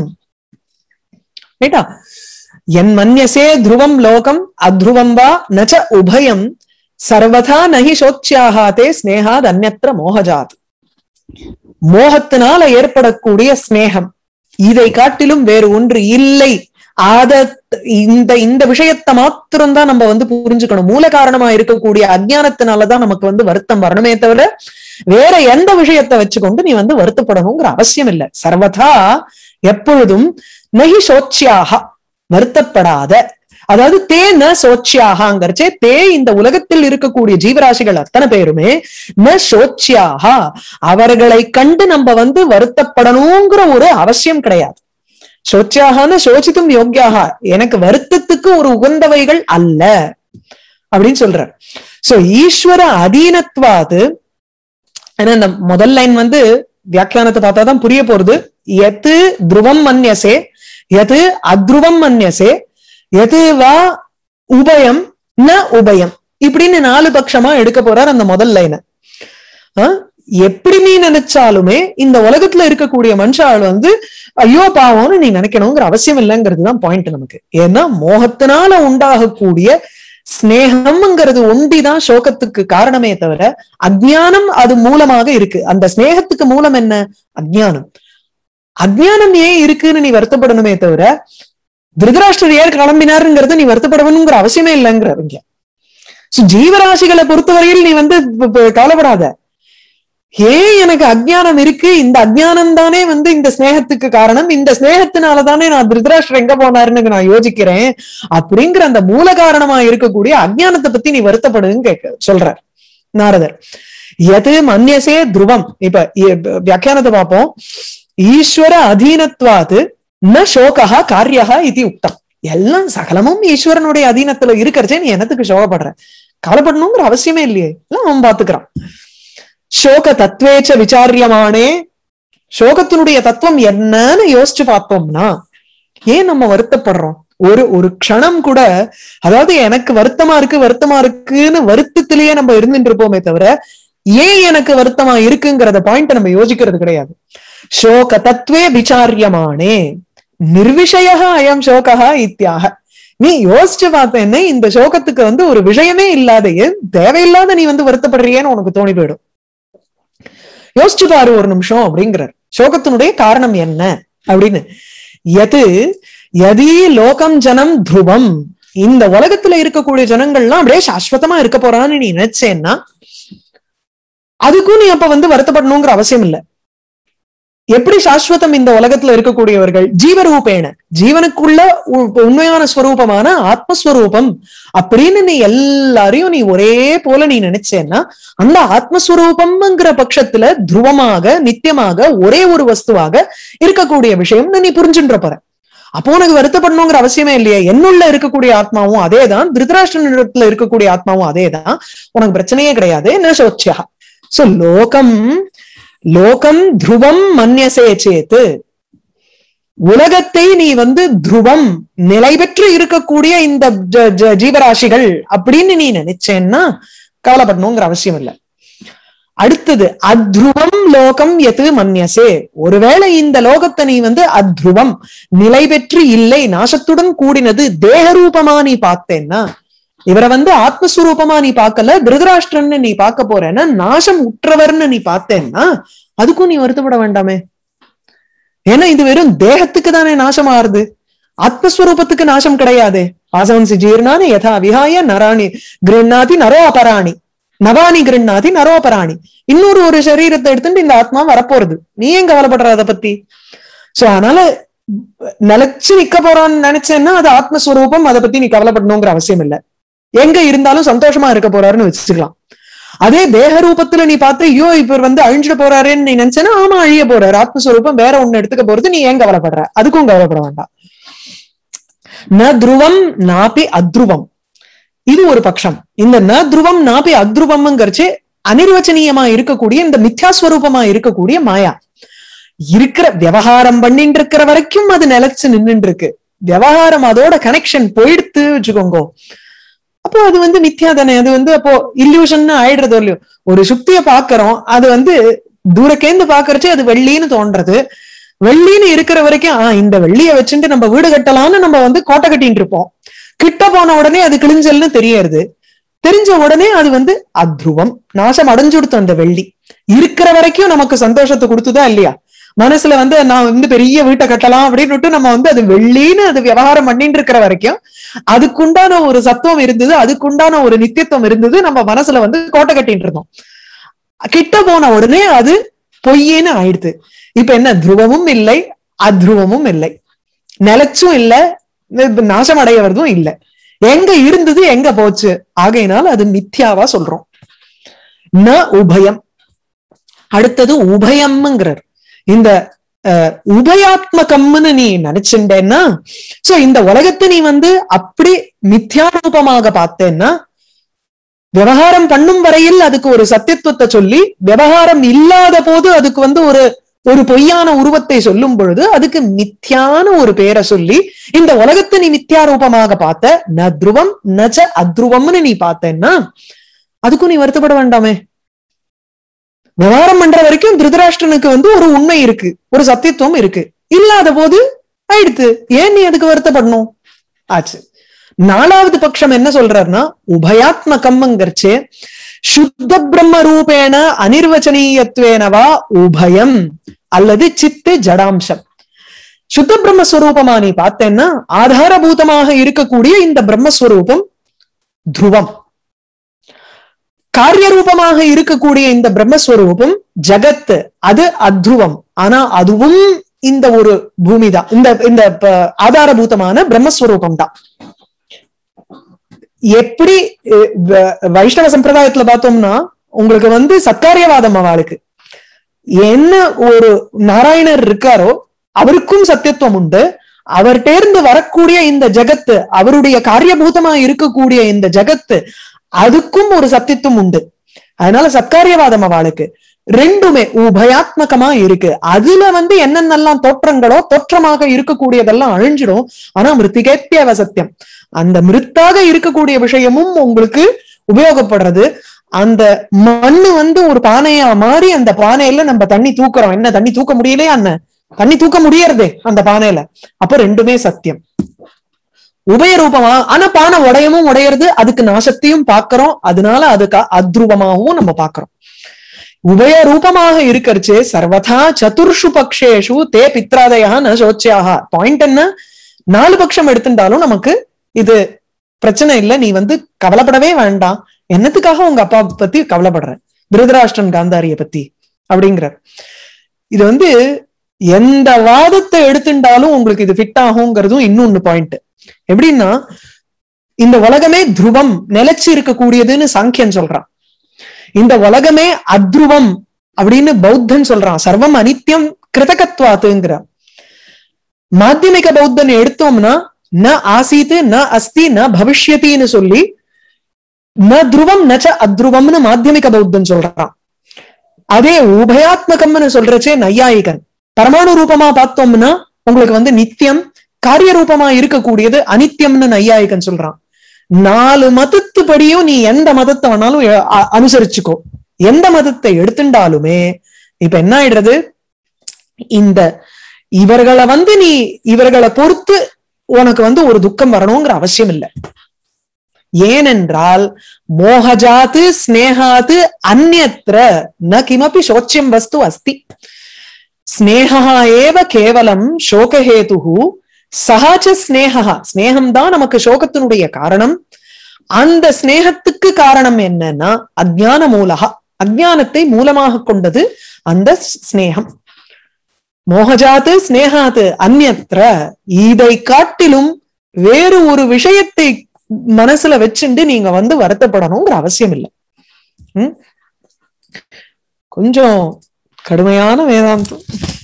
S1: ரைட்டா என் மன்யசே துருவம் லோகம் அத்ருவம் வா நச்ச உபயம் சர்வதா நகி சோச்சியாக தே ஸ்னேகாத் அந்நத்திர மோகஜாத் மோகத்தினால ஏற்படக்கூடிய ஸ்நேகம் இதை காட்டிலும் வேறு ஒன்று இல்லை அத இந்த இந்த விஷயத்தை மாத்திரம்தான் நம்ம வந்து புரிஞ்சுக்கணும் மூல காரணமா இருக்கக்கூடிய அஜ்ஞானத்தினாலதான் நமக்கு வந்து வருத்தம் வரணுமே தவிர வேற எந்த விஷயத்தை வச்சுக்கொண்டு நீ வந்து வருத்தப்படணுங்கிற அவசியம் இல்லை சர்வதா எப்பொழுதும் நகி சோச்சியாக வருத்தப்படாத அதாவது தே ந சோச்சியாகங்கிறச்சே தே இந்த உலகத்தில் இருக்கக்கூடிய ஜீவராசிகள் அத்தனை பேருமே ந சோச்சியாக அவர்களை கண்டு நம்ம வந்து வருத்தப்படணுங்கிற ஒரு அவசியம் கிடையாது சோச்சியாகனு சோசித்தும் யோக்கியாக எனக்கு வருத்தத்துக்கு ஒரு உகந்தவைகள் அல்ல அப்படின்னு சொல்ற சோ ஈஸ்வர அதீனத்வாது ஏன்னா இந்த முதல் லைன் வந்து வியாக்கியானத்தை பார்த்தாதான் புரிய போறது எது துருவம் மன்யசே எது அத்ருவம் மன்யசே எது வா உபயம் ந உபயம் இப்படின்னு நாலு பட்சமா எடுக்க போறார் அந்த முதல் லைனை எப்படி நீ நினைச்சாலுமே இந்த உலகத்துல இருக்கக்கூடிய மனுஷாள் வந்து ஐயோ பாவம்னு நீ நினைக்கணுங்கிற அவசியம் இல்லைங்கிறது தான் பாயிண்ட் நமக்கு ஏன்னா மோகத்தினால உண்டாகக்கூடிய ஸ்னேகம்ங்கிறது ஒண்டிதான் சோகத்துக்கு காரணமே தவிர அஜ்ஞானம் அது மூலமாக இருக்கு அந்த ஸ்னேகத்துக்கு மூலம் என்ன அஜ்ஞானம் அஜ்ஞானம் ஏன் இருக்குன்னு நீ வருத்தப்படணுமே தவிர திருதராஷ்டர் ஏன் கிளம்பினாருங்கிறது நீ வருத்தப்படணுங்கிற அவசியமே இல்லைங்கிறார் இங்க சோ ஜீவராசிகளை பொறுத்தவரையில் நீ வந்து ப- ப- கவலைப்படாத ஏன் எனக்கு அஜ்ஞானம் இருக்கு இந்த அஜ்ஞானம் தானே வந்து இந்த ஸ்நேகத்துக்கு காரணம் இந்த ஸ்நேகத்தினால தானே நான் திருதராஷ்டர் எங்க போனாருன்னு நான் யோசிக்கிறேன் அப்படிங்கிற அந்த மூல காரணமா இருக்கக்கூடிய அஜ்ஞானத்தை பத்தி நீ வருத்தப்படுன்னு கேட்க சொல்றார் நாரதர் எது மன்யசே துருவம் இப்ப இ- வியாக்கியானத்தை பார்ப்போம் ஈஸ்வர அதீனத்வாது ந சோகா காரியகா இது உக்தம் எல்லாம் சகலமும் ஈஸ்வரனுடைய அதீனத்துல இருக்கிறச்சே நீ என்னத்துக்கு சோகப்படுற கவலைப்படணுங்கிற அவசியமே இல்லையே எல்லாம் அவன் பாத்துக்கிறான் சோக தத்வேச்ச விசாரியமானே சோகத்தினுடைய தத்துவம் என்னன்னு யோசிச்சு பார்த்தோம்னா ஏன் நம்ம வருத்தப்படுறோம் ஒரு ஒரு க்ஷணம் கூட அதாவது எனக்கு வருத்தமா இருக்கு வருத்தமா இருக்குன்னு வருத்தத்திலேயே நம்ம இருந்துட்டு இருப்போமே தவிர ஏன் எனக்கு வருத்தமா இருக்குங்கிறத பாயிண்ட் நம்ம யோசிக்கிறது கிடையாது சோக தத்துவே விசாரியமானே நிர்விஷய அயம் சோகா இத்தியாக நீ யோசிச்சு பார்த்தேன்னா இந்த சோகத்துக்கு வந்து ஒரு விஷயமே இல்லாத ஏன் தேவையில்லாத நீ வந்து வருத்தப்படுறியேன்னு உனக்கு தோணி போயிடும் யோசிச்சு பாரு ஒரு நிமிஷம் அப்படிங்கிறார் சோகத்தினுடைய காரணம் என்ன அப்படின்னு எது எதி லோகம் ஜனம் துருவம் இந்த உலகத்துல இருக்கக்கூடிய ஜனங்கள்லாம் அப்படியே சாஸ்வதமா இருக்க போறான்னு நீ நினைச்சேன்னா அதுக்கும் நீ அப்ப வந்து வருத்தப்படணுங்கிற அவசியம் இல்ல எப்படி சாஸ்வதம் இந்த உலகத்துல இருக்கக்கூடியவர்கள் ஜீவரூபேன ஜீவனுக்குள்ள உ- உண்மையான ஸ்வரூபமான ஆத்மஸ்வரூபம் அப்படின்னு நீ எல்லாரையும் நீ ஒரே போல நீ நினைச்சேன்னா அந்த ஆத்மஸ்வரூபம்ங்கிற பட்சத்துல துருவமாக நித்தியமாக ஒரே ஒரு வஸ்துவாக இருக்கக்கூடிய விஷயம் நீ புரிஞ்சுன்ற போற அப்போ உனக்கு வருத்தப்படணுங்கிற அவசியமே இல்லையே என்னுள்ள இருக்கக்கூடிய ஆத்மாவும் அதேதான் திருதராஷ்டிரத்துல இருக்கக்கூடிய ஆத்மாவும் அதேதான் உனக்கு பிரச்சனையே கிடையாது என்ன சோச்சியா சோ லோகம் லோகம் துருவம் மன்யசே சேத்து உலகத்தை நீ வந்து துருவம் நிலை பெற்று இருக்கக்கூடிய இந்த ஜ- ஜ- ஜீவராசிகள் அப்படின்னு நீ நினைச்சேன்னா கவலைப்படணுங்கிற அவசியம் இல்லை அடுத்தது அத்ருவம் லோகம் எது மன்யசே ஒருவேளை இந்த லோகத்தை நீ வந்து அத்ருவம் நிலை பெற்று இல்லை நாசத்துடன் கூடினது தேக ரூபமா நீ பார்த்தேன்னா இவரை வந்து ஆத்மஸ்வரூபமா நீ பார்க்கல திருதராஷ்டிரன்னு நீ பார்க்க போறேன்னா நாசம் உற்றவர்னு நீ பார்த்தேன்னா அதுக்கும் நீ வருத்தப்பட வேண்டாமே ஏன்னா இது வெறும் தேகத்துக்கு தானே நாசம் ஆறுது ஆத்மஸ்வரூபத்துக்கு நாசம் கிடையாது வாசவன்சி ஜீர்ணானி யதா விஹாய நராணி கிருண்ணாதி நரோ அபராணி நவானி கிருண்ணாதி நரோபராணி இன்னொரு ஒரு சரீரத்தை எடுத்துட்டு இந்த ஆத்மா வரப்போறது நீ ஏன் கவலைப்படுற அதை பத்தி சோ அதனால நிலைச்சு நிக்க போறான்னு நினைச்சேன்னா அது ஆத்மஸ்வரூபம் அதை பத்தி நீ கவலைப்படணுங்கிற அவசியம் இல்ல எங்க இருந்தாலும் சந்தோஷமா இருக்க போறாருன்னு வச்சுக்கலாம் அதே தேக ரூபத்துல நீ பார்த்து ஐயோ இவர் வந்து அழிஞ்சிட போறாருன்னு நீ நினைச்சேன்னா ஆமா அழிய போறாரு ஆத்மஸ்வரூபம் வேற ஒண்ணு எடுத்துக்க போறது நீ ஏன் கவலைப்படுற அதுக்கும் கவலைப்பட வேண்டாம் ந துருவம் நாபி அத்ருவம் இது ஒரு பட்சம் இந்த ந துருவம் நாபி அத்ருவம்ங்கிறச்சு அனிர்வச்சனீயமா இருக்கக்கூடிய இந்த மித்யாஸ்வரூபமா இருக்கக்கூடிய மாயா இருக்கிற விவகாரம் பண்ணிட்டு இருக்கிற வரைக்கும் அது நிலைச்சு நின்னுட்டு இருக்கு விவகாரம் அதோட கனெக்ஷன் போயிடுத்து வச்சுக்கோங்க அப்போ அது வந்து மித்யா தானே அது வந்து அப்போ இல்யூஷன் ஆயிடுறதோ இல்லையோ ஒரு சுக்திய பாக்குறோம் அது வந்து தூரக்கேந்து பாக்குறச்சு அது வெள்ளின்னு தோன்றது வெள்ளின்னு இருக்கிற வரைக்கும் ஆஹ் இந்த வெள்ளிய வச்சுட்டு நம்ம வீடு கட்டலாம்னு நம்ம வந்து கோட்டை கட்டிட்டு இருப்போம் கிட்ட போன உடனே அது கிழிஞ்சல்னு தெரியறது தெரிஞ்ச உடனே அது வந்து அத்ருவம் நாசம் அடைஞ்சுடுத்து அந்த வெள்ளி இருக்கிற வரைக்கும் நமக்கு சந்தோஷத்தை கொடுத்துதா இல்லையா மனசுல வந்து நான் வந்து பெரிய வீட்டை கட்டலாம் அப்படின்னு நம்ம வந்து அது வெள்ளின்னு அது விவகாரம் பண்ணிட்டு இருக்கிற வரைக்கும் அதுக்குண்டான ஒரு சத்துவம் இருந்தது அதுக்குண்டான ஒரு நித்தியத்துவம் இருந்தது நம்ம மனசுல வந்து கோட்டை கட்டிட்டு இருந்தோம் கிட்ட போன உடனே அது பொய்யேன்னு ஆயிடுது இப்ப என்ன துருவமும் இல்லை அத்ருவமும் இல்லை நிலைச்சும் இல்ல நாசம் அடையவதும் இல்லை எங்க இருந்தது எங்க போச்சு ஆகையினால் அது மித்யாவா சொல்றோம் ந உபயம் அடுத்தது உபயம்ங்கிறார் இந்த உபயாத்மகம்னு நீ நினைச்சுட்டேன்னா சோ இந்த உலகத்தை நீ வந்து அப்படி மித்யாரூபமாக பார்த்தேன்னா விவகாரம் பண்ணும் வரையில் அதுக்கு ஒரு சத்தியத்துவத்தை சொல்லி விவகாரம் இல்லாத போது அதுக்கு வந்து ஒரு ஒரு பொய்யான உருவத்தை சொல்லும் பொழுது அதுக்கு மித்யான ஒரு பேரை சொல்லி இந்த உலகத்தை நீ மித்யாரூபமாக பார்த்த ந துருவம் நச்ச அத்ருவம்னு நீ பார்த்தேன்னா அதுக்கும் நீ வருத்தப்பட வேண்டாமே விவகாரம் பண்ற வரைக்கும் திருதராஷ்டிரனுக்கு வந்து ஒரு உண்மை இருக்கு ஒரு சத்தியத்துவம் இருக்கு இல்லாத போது ஆயிடுத்து ஏன் நீ அதுக்கு வருத்தப்படணும் ஆச்சு நாலாவது பட்சம் என்ன சொல்றாருன்னா உபயாத்மகம்ங்கிறச்சு சுத்த பிரம்ம ரூபேண அனிர்வச்சனீயத்வேனவா உபயம் அல்லது சித்து ஜடாம்சம் சுத்த பிரம்மஸ்வரூபமா நீ பார்த்தேன்னா ஆதாரபூதமாக இருக்கக்கூடிய இந்த பிரம்மஸ்வரூபம் துருவம் காரியரூபமாக இருக்கக்கூடிய இந்த பிரம்மஸ்வரூபம் ஜகத்து அது அத்ருவம் ஆனா அதுவும் இந்த ஒரு பூமி தான் இந்த இந்த ஆதாரபூதமான பிரம்மஸ்வரூபம் தான் எப்படி வைஷ்ணவ சம்பிரதாயத்துல பார்த்தோம்னா உங்களுக்கு வந்து சத்காரியவாதம் அவளுக்கு என்ன ஒரு நாராயணர் இருக்காரோ அவருக்கும் சத்தியத்துவம் உண்டு அவர்கிட்ட வரக்கூடிய இந்த ஜகத்து அவருடைய காரியபூதமா இருக்கக்கூடிய இந்த ஜகத்து அதுக்கும் ஒரு சத்தியத்துவம் உண்டு அதனால சத்காரியவாதம் அவளுக்கு ரெண்டுமே உபயாத்மகமா இருக்கு அதுல வந்து என்னென்னலாம் தோற்றங்களோ தோற்றமாக இருக்கக்கூடியதெல்லாம் அழிஞ்சிடும் ஆனா மிருத்திகேத்தியவ சத்தியம் அந்த மிருத்தாக இருக்கக்கூடிய விஷயமும் உங்களுக்கு உபயோகப்படுறது அந்த மண்ணு வந்து ஒரு பானையா மாறி அந்த பானையில நம்ம தண்ணி தூக்குறோம் என்ன தண்ணி தூக்க முடியலையா என்ன தண்ணி தூக்க முடியறதே அந்த பானையில அப்ப ரெண்டுமே சத்தியம் உபய ரூபமா ஆனா பானை உடையவும் உடையறது அதுக்கு நாசத்தையும் பாக்குறோம் அதனால அதுக்கு அத்ருவமாகவும் நம்ம பாக்குறோம் உபய ரூபமாக இருக்கிறச்சு சர்வதா சதுர்ஷு பக்ஷேஷு தே பித்ராதயா ந சோச்சியாக பாயிண்ட் என்ன நாலு பட்சம் எடுத்துட்டாலும் நமக்கு இது பிரச்சனை இல்ல நீ வந்து கவலைப்படவே வேண்டாம் என்னத்துக்காக உங்க அப்பா பத்தி கவலைப்படுற திருதராஷ்டிரன் காந்தாரிய பத்தி அப்படிங்கிற இது வந்து எந்த வாதத்தை எடுத்துட்டாலும் உங்களுக்கு இது ஃபிட் ஆகுங்கிறதும் இன்னொன்னு பாயிண்ட் எப்படின்னா இந்த உலகமே துருவம் நிலைச்சு இருக்கக்கூடியதுன்னு சாங்கியன் சொல்றான் இந்த உலகமே அத்ருவம் அப்படின்னு பௌத்தன் சொல்றான் சர்வம் அனித்யம் கிருதகத்வாத்துங்கிற மாத்தியமிக பௌத்தன் எடுத்தோம்னா ந ஆசீத்து ந அஸ்தி ந பவிஷ்யத்தின்னு சொல்லி ந துருவம் நச்ச அத்ருவம்னு மாத்தியமிக பௌத்தன் சொல்றான் அதே உபயாத்மகம்னு சொல்றச்சே நையாயிகன் பரமாணு ரூபமா பார்த்தோம்னா உங்களுக்கு வந்து நித்தியம் காரிய ரூபமா இருக்கக்கூடியது அனித்தியம்னு நையாயிகன் சொல்றான் நாலு மதத்துப்படியும் நீ எந்த மதத்தை வேணாலும் அனுசரிச்சுக்கோ எந்த மதத்தை எடுத்துட்டாலுமே இப்ப என்ன ஆயிடுறது இந்த இவர்களை வந்து நீ இவர்களை பொறுத்து உனக்கு வந்து ஒரு துக்கம் வரணுங்கிற அவசியம் இல்லை ஏனென்றால் மோகஜாத்து ஸ்னேகாத்து அந்நத்திர ந கிமப்பி சோச்சியம் வஸ்து அஸ்தி ஸ்னேகா ஏவ கேவலம் சோகஹேது சகாச்ச ஸ்னேகா ஸ்னேகம் தான் நமக்கு சோகத்தினுடைய காரணம் அந்த ஸ்னேகத்துக்கு காரணம் என்னன்னா அஜ்ஞான மூலகா அஜ்ஞானத்தை மூலமாக கொண்டது அந்த ஸ்னேகம் மோகஜாத்து ஸ்னேகாத்து அந்நத்திர இதை காட்டிலும் வேறு ஒரு விஷயத்தை மனசுல வச்சுண்டு நீங்க வந்து வருத்தப்படணுங்கிற அவசியம் இல்லை உம் கொஞ்சம் கடுமையான வேதாந்தம்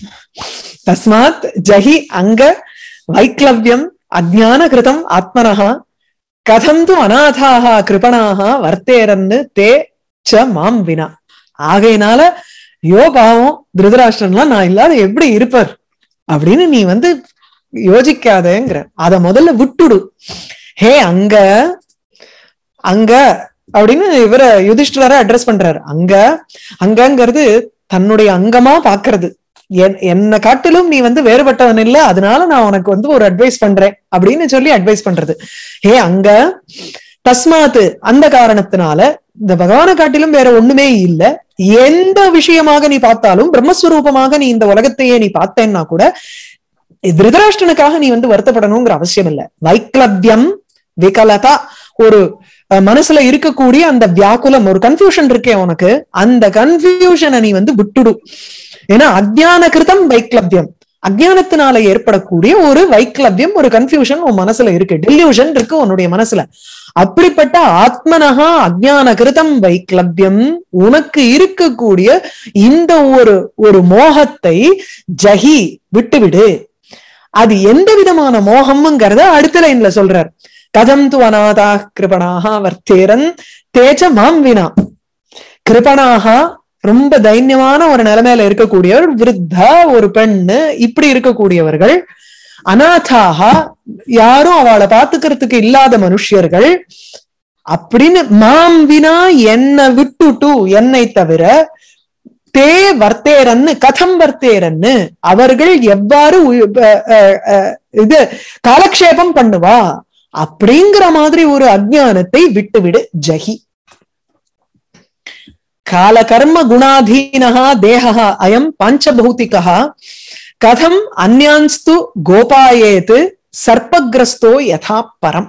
S1: தஸ்மாத் ஜஹி அங்க வைக்லவ்யம் அஜான கிருதம் ஆத்மனஹா கதம் து அநாதாக கிருபணாக வர்த்தேரன்னு தே ச மாம் வினா ஆகையினால யோ பாவம் திருதராஷ்டிரன்லாம் நான் இல்லாத எப்படி இருப்பார் அப்படின்னு நீ வந்து யோசிக்காதேங்கிற அத முதல்ல விட்டுடு ஹே அங்க அங்க அப்படின்னு இவர யுதிஷ்டர அட்ரஸ் பண்றாரு அங்க அங்கங்கிறது தன்னுடைய அங்கமா பாக்குறது என்ன காட்டிலும் நீ வந்து வேறுபட்டவன் இல்ல அதனால நான் உனக்கு வந்து ஒரு அட்வைஸ் பண்றேன் அப்படின்னு சொல்லி அட்வைஸ் பண்றது ஹே அங்க தஸ்மாத்து அந்த காரணத்தினால இந்த பகவானை காட்டிலும் வேற ஒண்ணுமே இல்ல எந்த விஷயமாக நீ பார்த்தாலும் பிரம்மஸ்வரூபமாக நீ இந்த உலகத்தையே நீ பார்த்தேன்னா கூட திருதராஷ்டனுக்காக நீ வந்து வருத்தப்படணுங்கிற அவசியம் இல்ல வைக்லவ்யம் விகலதா ஒரு மனசுல இருக்கக்கூடிய அந்த வியாக்குலம் ஒரு கன்ஃபியூஷன் இருக்கே உனக்கு அந்த கன்ஃபியூஷனை நீ வந்து விட்டுடு ஏன்னா அஜான கிருதம் வைக்லவ்யம் அஜானத்தினால ஏற்படக்கூடிய ஒரு வைக்லவ்யம் ஒரு கன்ஃபியூஷன் உன் மனசுல இருக்கு டெல்யூஷன் இருக்கு உன்னுடைய மனசுல அப்படிப்பட்ட ஆத்மனகா அஜான கிருதம் வைக்லவ்யம் உனக்கு இருக்கக்கூடிய இந்த ஒரு ஒரு மோகத்தை ஜஹி விட்டுவிடு அது எந்த விதமான மோகம்ங்கிறத அடுத்த லைன்ல சொல்றார் கதம் து அநாதா கிருபணாக வர்த்தேரன் தேஜ மாம் வினா கிருபணாக ரொம்ப தைரியமான ஒரு நிலைமையில இருக்கக்கூடியவர் விருத்தா ஒரு பெண்ணு இப்படி இருக்கக்கூடியவர்கள் அநாதாக யாரும் அவளை பாத்துக்கிறதுக்கு இல்லாத மனுஷியர்கள் அப்படின்னு மாம் வினா என்னை விட்டுட்டு என்னை தவிர தே வர்த்தேரன்னு கதம் வர்த்தேரன்னு அவர்கள் எவ்வாறு இது காலக்ஷேபம் பண்ணுவா அப்படிங்கிற மாதிரி ஒரு அஜானத்தை விட்டுவிடு ஜஹி கால கர்ம குணாதீனஹா தேகா அயம் பஞ்சபௌத்திகா கதம் அந்யான்ஸ்து கோபாயேத்து சர்ப்பகிரஸ்தோ யதா பரம்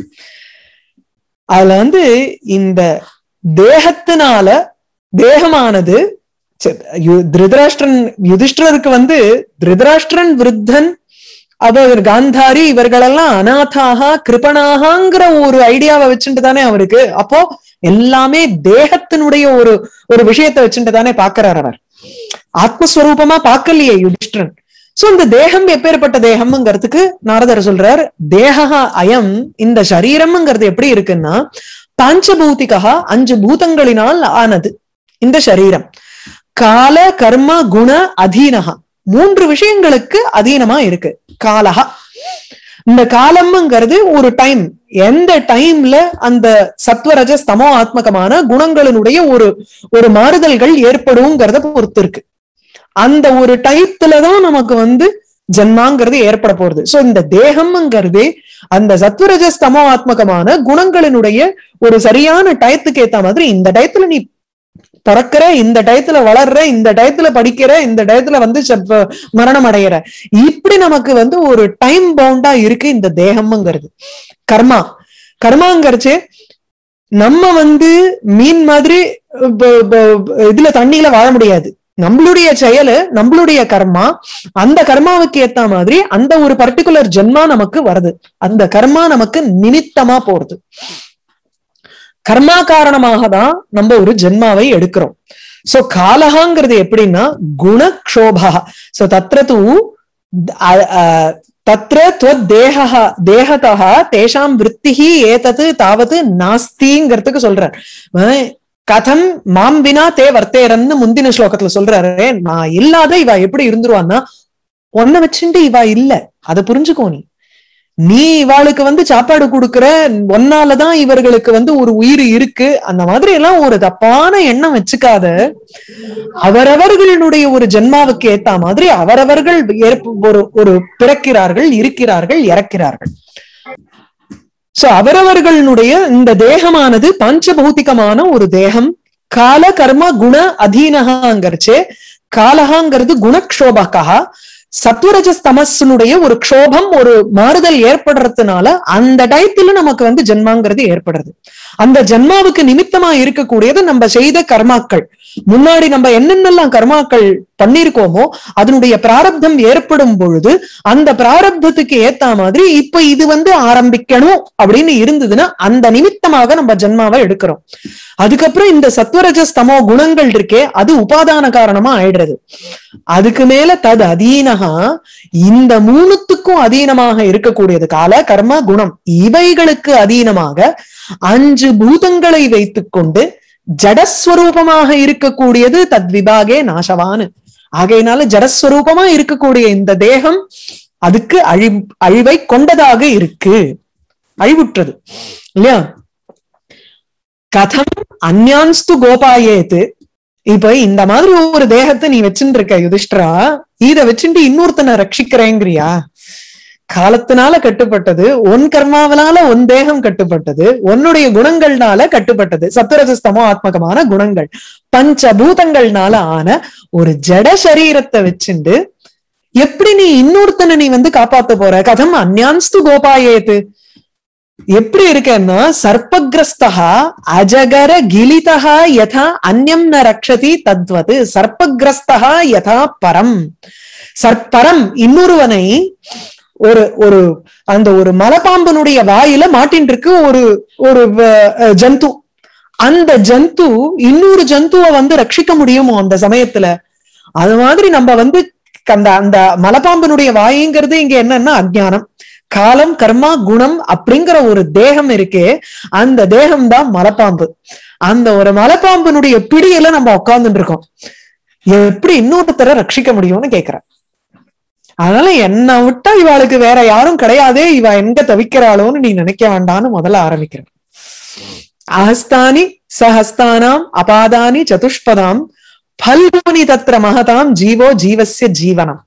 S1: அதுல வந்து இந்த தேகத்தினால தேகமானது திருதராஷ்டிரன் யுதிஷ்டருக்கு வந்து திருதராஷ்டிரன் விருத்தன் அவர் காந்தாரி இவர்களெல்லாம் அநாதாக கிருபணாகங்கிற ஒரு ஐடியாவை வச்சுட்டு தானே அவருக்கு அப்போ எல்லாமே தேகத்தினுடைய ஒரு ஒரு விஷயத்தை வச்சுட்டு தானே பாக்குறார் அவர் ஆத்மஸ்வரூபமா பார்க்கலையே யுதிஷ்டிரன் சோ இந்த தேகம் எப்பேற்பட்ட தேகம்ங்கிறதுக்கு நாரதர் சொல்றார் தேகா அயம் இந்த சரீரம்ங்கிறது எப்படி இருக்குன்னா பாஞ்சபூதிகா அஞ்சு பூதங்களினால் ஆனது இந்த சரீரம் கால கர்ம குண அதீனகா மூன்று விஷயங்களுக்கு அதீனமா இருக்கு காலகா இந்த காலம்ங்கிறது ஒரு டைம் எந்த டைம்ல அந்த சத்வரஜ ஸ்தமோ ஆத்மகமான குணங்களினுடைய ஒரு ஒரு மாறுதல்கள் ஏற்படுங்கிறத பொறுத்து இருக்கு அந்த ஒரு டயத்துல தான் நமக்கு வந்து ஜன்மாங்கிறது ஏற்பட போறது சோ இந்த தேகம்ங்கிறதே அந்த சத்வரஜஸ் தமோ ஆத்மகமான குணங்களினுடைய ஒரு சரியான டயத்துக்கு ஏத்த மாதிரி இந்த டயத்துல நீ பிறக்கிற இந்த டயத்துல வளர்ற இந்த டயத்துல படிக்கிற இந்த டயத்துல வந்து செப்ப- மரணம் அடையிற இப்படி நமக்கு வந்து ஒரு டைம் பவுண்டா இருக்கு இந்த தேகம்ங்கிறது கர்மா கர்மாங்கிறச்சு நம்ம வந்து மீன் மாதிரி ப- ப- இதுல தண்ணியில வாழ முடியாது நம்மளுடைய செயலு நம்மளுடைய கர்மா அந்த கர்மாவுக்கு ஏத்த மாதிரி அந்த ஒரு பர்டிகுலர் ஜென்மா நமக்கு வருது அந்த கர்மா நமக்கு நிமித்தமா போறது கர்மா காரணமாக தான் நம்ம ஒரு ஜென்மாவை எடுக்கிறோம் சோ காலகாங்கிறது எப்படின்னா குணக்ஷோபா சோ தத்ர தூ அ- அ- தத்ர தேக தேகதா தேஷாம் விற்த்திஹி ஏதது தாவது நாஸ்திங்கிறதுக்கு சொல்றார் அஹ் கதம் மாம் வினா தே வர்த்தேரன்னு முந்தின ஸ்லோகத்துல சொல்றாரு நான் இல்லாத இவ எப்படி இருந்துருவான்னா உன்னை வச்சுட்டு இவ இல்ல அதை புரிஞ்சுக்கோ நீ நீ இவாளுக்கு வந்து சாப்பாடு கொடுக்குற ஒன்னாலதான் இவர்களுக்கு வந்து ஒரு உயிர் இருக்கு அந்த மாதிரி எல்லாம் ஒரு தப்பான எண்ணம் வச்சுக்காத அவரவர்களுடைய ஒரு ஜென்மாவுக்கு ஏத்த மாதிரி அவரவர்கள் ஏற்ப- ஒரு ஒரு பிறக்கிறார்கள் இருக்கிறார்கள் இறக்கிறார்கள் சோ அவரவர்களுடைய இந்த தேகமானது பஞ்சபௌத்திகமான ஒரு தேகம் கால கர்ம குண அதீனகாங்கிறச்சே காலகாங்கிறது குணக்ஷோபகா சத்வரஜஸ் தமஸனுடைய ஒரு க்ஷோபம் ஒரு மாறுதல் ஏற்படுறதுனால அந்த டயத்துல நமக்கு வந்து ஜென்மாங்கிறது ஏற்படுறது அந்த ஜென்மாவுக்கு நிமித்தமா இருக்கக்கூடியது நம்ம செய்த கர்மாக்கள் முன்னாடி நம்ம என்னென்னலாம் கர்மாக்கள் பண்ணிருக்கோமோ அதனுடைய பிராரப்தம் ஏற்படும் பொழுது அந்த பிராரப்தத்துக்கு ஏத்த மாதிரி இப்ப இது வந்து ஆரம்பிக்கணும் அப்படின்னு இருந்ததுன்னா அந்த நிமித்தமாக நம்ம ஜென்மாவை எடுக்கிறோம் அதுக்கப்புறம் இந்த சத்வரஜஸ் தமோ குணங்கள் இருக்கே அது உபாதான காரணமா ஆயிடுறது அதுக்கு மேல தது அதீனகா இந்த மூணுத்துக்கும் அதீனமாக இருக்கக்கூடியது கால கர்ம குணம் இவைகளுக்கு அதீனமாக அஞ்சு பூதங்களை வைத்துக்கொண்டு ஜடஸ்வரூபமாக இருக்கக்கூடியது தத்விபாகே நாசவானு ஆகையினால ஜடஸ்வரூபமா இருக்கக்கூடிய இந்த தேகம் அதுக்கு அழி அழிவை கொண்டதாக இருக்கு அழிவுற்றது இல்லையா கதம் அந்யான்ஸ்து கோபாயேத்து இப்ப இந்த மாதிரி ஒரு தேகத்தை நீ வச்சுட்டு இருக்க யுதிஷ்டரா இத வச்சுட்டு இன்னொருத்தனை ரட்சிக்கிறேங்கிறியா காலத்தினால கட்டுப்பட்டது உன் கர்மாவனால உன் தேகம் கட்டுப்பட்டது உன்னுடைய குணங்கள்னால கட்டுப்பட்டது சத்துரஜஸ்தமோ ஆத்மகமான குணங்கள் பஞ்சபூதங்கள்னால ஆன ஒரு ஜட சரீரத்தை வச்சுண்டு எப்படி நீ இன்னொருத்தனை நீ வந்து காப்பாத்த போற கதம் அந்யான்ஸ்து கோபாயேத்து எப்படி இருக்கேன்னா சர்ப்பகிரஸ்தா அஜகர கிலிதா யதா அந்யம் ந ரக்ஷதி தத்வது சர்ப்பகிரஸ்தா யதா பரம் சர்ப்பரம் இன்னொருவனை ஒரு ஒரு அந்த ஒரு மலைப்பாம்பனுடைய வாயில மாட்டின் இருக்கு ஒரு ஒரு வ- ஜந்து அந்த ஜந்து இன்னொரு ஜந்துவை வந்து ரட்சிக்க முடியுமோ அந்த சமயத்துல அது மாதிரி நம்ம வந்து அந்த அந்த மலைப்பாம்பனுடைய வாயுங்கிறது இங்க என்னன்னா அஜ்ஞானம் காலம் கர்மா குணம் அப்படிங்கிற ஒரு தேகம் இருக்கே அந்த தேகம் தான் மலைப்பாம்பு அந்த ஒரு மலைப்பாம்பினுடைய பிடியில நம்ம உட்கார்ந்துட்டு இருக்கோம் எப்படி இன்னொருத்தரை ரட்சிக்க முடியும்னு கேக்குறேன் அதனால என்ன விட்டா இவாளுக்கு வேற யாரும் கிடையாதே இவ எங்க தவிக்கிறாளோன்னு நீ நினைக்க வேண்டாம்னு முதல்ல ஆரம்பிக்கிறேன் அஹஸ்தானி சஹஸ்தானாம் அபாதானி சதுஷ்பதாம் பல்குனி தத்திர மகதாம் ஜீவோ ஜீவசிய ஜீவனம்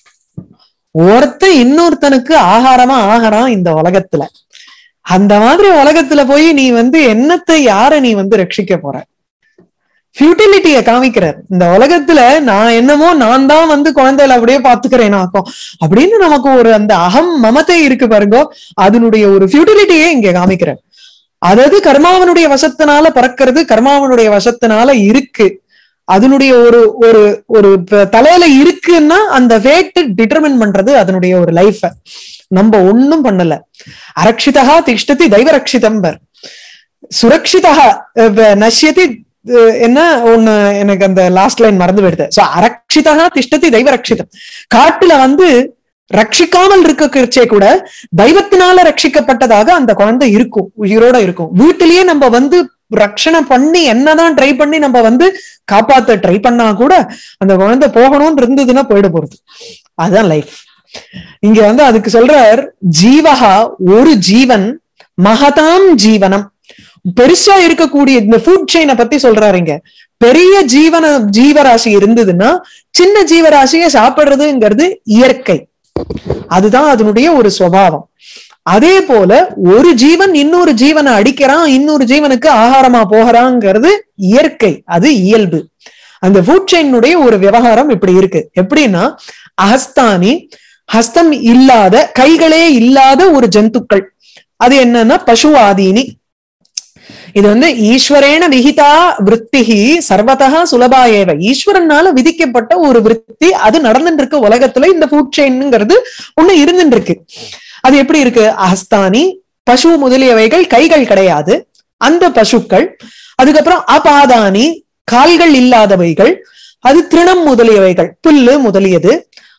S1: ஒருத்தன் இன்னொருத்தனுக்கு ஆகாரமா ஆகாரம் இந்த உலகத்துல அந்த மாதிரி உலகத்துல போய் நீ வந்து என்னத்தை யார நீ வந்து ரட்சிக்க போற ஃபியூட்டிலிட்டிய காமிக்கிறார் இந்த உலகத்துல நான் என்னமோ நான் தான் வந்து குழந்தைகளை அப்படியே பாத்துக்கிறேன் ஆக்கும் அப்படின்னு நமக்கு ஒரு அந்த அகம் மமத்தை இருக்கு பாருங்க அதனுடைய ஒரு ஃபியூட்டிலிட்டியே இங்க காமிக்கிறார் அதாவது கர்மாவனுடைய வசத்தினால பறக்கிறது கர்மாவனுடைய வசத்தினால இருக்கு அதனுடைய ஒரு ஒரு ஒரு ப- தலையில இருக்குன்னா அந்த வேட்டு டிட்டர்மின் பண்றது அதனுடைய ஒரு லைஃப நம்ம ஒண்ணும் பண்ணல அரக்ஷிதா திஷ்டதி தெய்வரக்ஷிதம் பர் சுரக்ஷிதா அஹ் நஷ்யதி அஹ் என்ன ஒண்ணு எனக்கு அந்த லாஸ்ட் லைன் மறந்து போயிடுது சோ அரக்ஷிதா திஷ்டதி தெய்வரக்ஷிதம் காட்டுல வந்து ரட்சிக்காமல் இருக்கச்சே கூட தெய்வத்தினால ரட்சிக்கப்பட்டதாக அந்த குழந்தை இருக்கும் உயிரோட இருக்கும் வீட்டிலேயே நம்ம வந்து ரட்சணை பண்ணி என்னதான் ட்ரை பண்ணி நம்ம வந்து காப்பாத்த ட்ரை பண்ணா கூட அந்த குழந்தை போகணும்னு இருந்ததுன்னா போயிட போறது அதுதான் லைஃப் இங்க வந்து அதுக்கு சொல்றார் ஜீவகா ஒரு ஜீவன் மகதாம் ஜீவனம் பெருசா இருக்கக்கூடிய இந்த ஃபுட் செயினை பத்தி சொல்றாரு இங்க பெரிய ஜீவன ஜீவராசி இருந்ததுன்னா சின்ன ஜீவராசியை சாப்பிடுறதுங்கிறது இயற்கை அதுதான் அதனுடைய ஒரு சுவாவம் அதே போல ஒரு ஜீவன் இன்னொரு ஜீவனை அடிக்கிறான் இன்னொரு ஜீவனுக்கு ஆகாரமா போகிறாங்கிறது இயற்கை அது இயல்பு அந்த ஃபுட் செயினுடைய ஒரு விவகாரம் இப்படி இருக்கு எப்படின்னா அஹஸ்தானி ஹஸ்தம் இல்லாத கைகளே இல்லாத ஒரு ஜந்துக்கள் அது என்னன்னா பசு ஆதீனி இது வந்து ஈஸ்வரேன விகிதா விற்த்திகி சர்வதா சுலபா ஏவ ஈஸ்வரனால விதிக்கப்பட்ட ஒரு விற்பி அது நடந்துட்டு இருக்கு உலகத்துல இந்த ஃபுட் செயின்ங்கிறது ஒண்ணு இருந்துட்டு இருக்கு அது எப்படி இருக்கு அஹஸ்தானி பசு முதலியவைகள் கைகள் கிடையாது அந்த பசுக்கள் அதுக்கப்புறம் அபாதானி கால்கள் இல்லாதவைகள் அது திருணம் முதலியவைகள் புல்லு முதலியது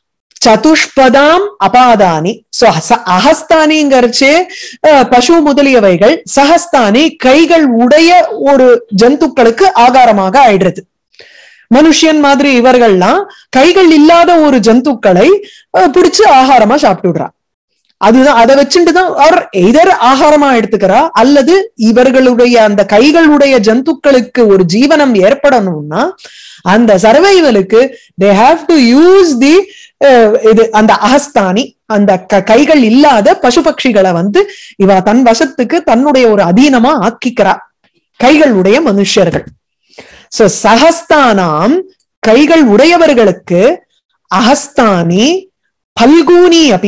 S1: சதுஷ்பதாம் அபாதானி சோ அஹஸ்தானிங்கிறச்சே பசு முதலியவைகள் சஹஸ்தானி கைகள் உடைய ஒரு ஜந்துக்களுக்கு ஆகாரமாக ஆயிடுறது மனுஷன் மாதிரி இவர்கள்லாம் கைகள் இல்லாத ஒரு ஜந்துக்களை பிடிச்சு ஆகாரமா சாப்பிட்டுடுறா அதுதான் அதை வச்சுட்டு தான் அவர் எதர் ஆகாரமா எடுத்துக்கிறா அல்லது இவர்களுடைய அந்த கைகளுடைய ஜந்துக்களுக்கு ஒரு ஜீவனம் ஏற்படணும்னா அந்த சர்வைவலுக்கு they have to use the இது அந்த அகஸ்தானி அந்த கைகள் இல்லாத பசு பட்சிகளை வந்து இவ தன் வசத்துக்கு தன்னுடைய ஒரு அதீனமா ஆக்கிக்கிறா கைகள் உடைய மனுஷர்கள் சோ சஹஸ்தானாம் கைகள் உடையவர்களுக்கு அகஸ்தானி பல்கூனி அபி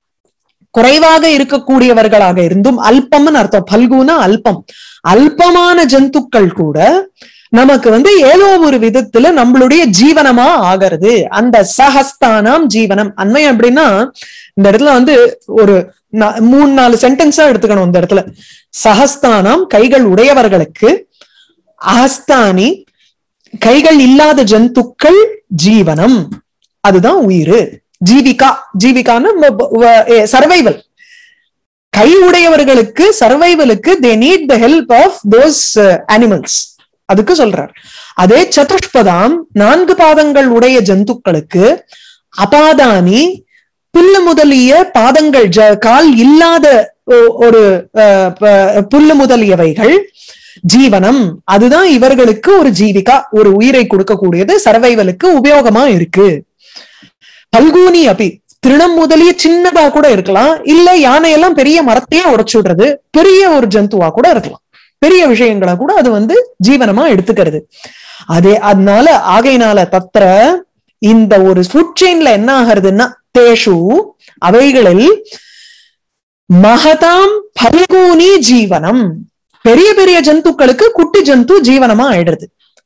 S1: குறைவாக இருக்கக்கூடியவர்களாக இருந்தும் அல்பம்னு அர்த்தம் பல்குனா அல்பம் அல்பமான ஜந்துக்கள் கூட நமக்கு வந்து ஏதோ ஒரு விதத்துல நம்மளுடைய ஜீவனமா ஆகிறது அந்த சஹஸ்தானாம் ஜீவனம் அண்மையம் அப்படின்னா இந்த இடத்துல வந்து ஒரு மூணு நாலு சென்டென்ஸா எடுத்துக்கணும் இந்த இடத்துல சஹஸ்தானாம் கைகள் உடையவர்களுக்கு அஹஸ்தானி கைகள் இல்லாத ஜந்துக்கள் ஜீவனம் அதுதான் உயிர் ஜீவிகா ஜீவிகான்னு சர்வைவல் கை உடையவர்களுக்கு சர்வைவலுக்கு they need the help of those animals அதுக்கு சொல்றார் அதே சதுஷ்பதாம் நான்கு பாதங்கள் உடைய ஜந்துக்களுக்கு அபாதானி புல்லு முதலிய பாதங்கள் கால் இல்லாத ஒரு புல்லு முதலியவைகள் ஜீவனம் அதுதான் இவர்களுக்கு ஒரு ஜீவிகா ஒரு உயிரை கொடுக்கக்கூடியது சர்வைவலுக்கு உபயோகமா இருக்கு பல்கூனி அப்பி திருணம் முதலிய சின்னதா கூட இருக்கலாம் இல்ல யானையெல்லாம் பெரிய மரத்தையே உடைச்சு விடுறது பெரிய ஒரு ஜந்துவா கூட இருக்கலாம் பெரிய விஷயங்களை கூட அது வந்து ஜீவனமா எடுத்துக்கிறது அதே அதனால ஆகையினால தத்திர இந்த ஒரு ஃபுட் செயின்ல என்ன ஆகிறதுன்னா தேஷு அவைகளில் மகதாம் பல்கூனி ஜீவனம் பெரிய பெரிய ஜந்துக்களுக்கு குட்டி ஜந்து ஜீவனமா ஆயிடுறது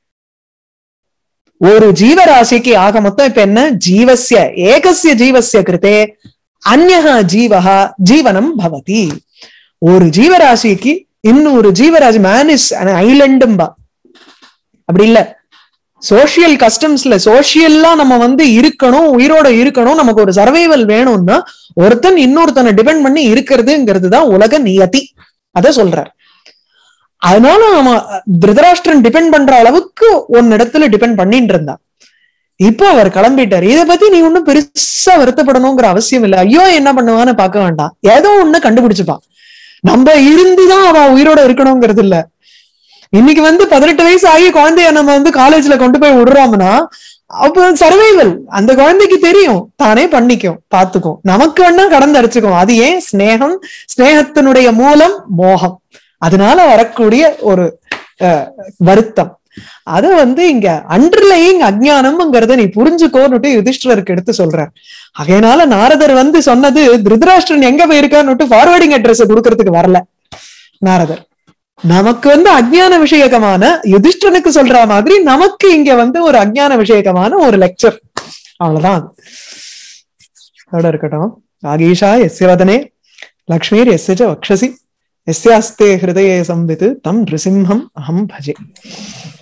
S1: ஒரு ஜீவராசிக்கு ஆக மொத்தம் இப்ப என்ன ஜீவசிய ஏகசிய ஜீவசிய கிருத்தே அந்நகா ஜீவகா ஜீவனம் பவதி ஒரு ஜீவராசிக்கு இன்னொரு ஜீவராசி மேன் இஸ் ஐலண்டும்பா அப்படி இல்ல சோசியல் கஸ்டம்ஸ்ல சோசியல்லா நம்ம வந்து இருக்கணும் உயிரோட இருக்கணும் நமக்கு ஒரு சர்வைவல் வேணும்னா ஒருத்தன் இன்னொருத்தனை டிபெண்ட் பண்ணி இருக்கிறதுங்கிறது தான் உலக நியதி அத சொல்றார் அதனால நம்ம திருதராஷ்டிரன் டிபெண்ட் பண்ற அளவுக்கு ஒன்னு இடத்துல டிபெண்ட் பண்ணிட்டு இருந்தா இப்போ அவர் கிளம்பிட்டாரு இதை பத்தி நீ ஒன்னும் பெருசா வருத்தப்படணுங்கிற அவசியம் இல்லை ஐயோ என்ன பண்ணுவான்னு பார்க்க வேண்டாம் ஏதோ ஒண்ணு கண்டுபிடிச்சுப்பான் நம்ம இருந்துதான் அவ உயிரோட இருக்கணுங்கிறது இல்ல இன்னைக்கு வந்து பதினெட்டு வயசு ஆகி குழந்தைய நம்ம வந்து காலேஜ்ல கொண்டு போய் விடுறோம்னா அப்ப சர்வைவல் அந்த குழந்தைக்கு தெரியும் தானே பண்ணிக்கும் பாத்துக்கும் நமக்கு வேணா கடந்து அடிச்சுக்கும் அது ஏன் ஸ்னேகம் ஸ்னேகத்தினுடைய மூலம் மோகம் அதனால வரக்கூடிய ஒரு வருத்தம் அத வந்து இங்க அண்டர்லையிங் அஜ்ஞானம்ங்கிறத நீ புரிஞ்சுக்கோன்னுட்டு யுதிஷ்டருக்கு எடுத்து சொல்ற அதனால நாரதர் வந்து சொன்னது திருதராஷ்டிரன் எங்க போயிருக்கான்னு ஃபார்வர்டிங் அட்ரஸ் கொடுக்கறதுக்கு வரல நாரதர் நமக்கு வந்து அஜ்ஞான விஷயகமான யுதிஷ்டனுக்கு சொல்ற மாதிரி நமக்கு இங்க வந்து ஒரு அஜ்ஞான விஷயகமான ஒரு லெக்சர் அவ்வளவுதான் அது அதோட இருக்கட்டும் ஆகீஷா எஸ்ய வதனே லக்ஷ்மீர் எஸ்ய வக்ஷசி எஸ்யாஸ்தே ஹிருதயே சம்வித் தம் நிருசிம்ஹம் அஹம் பஜே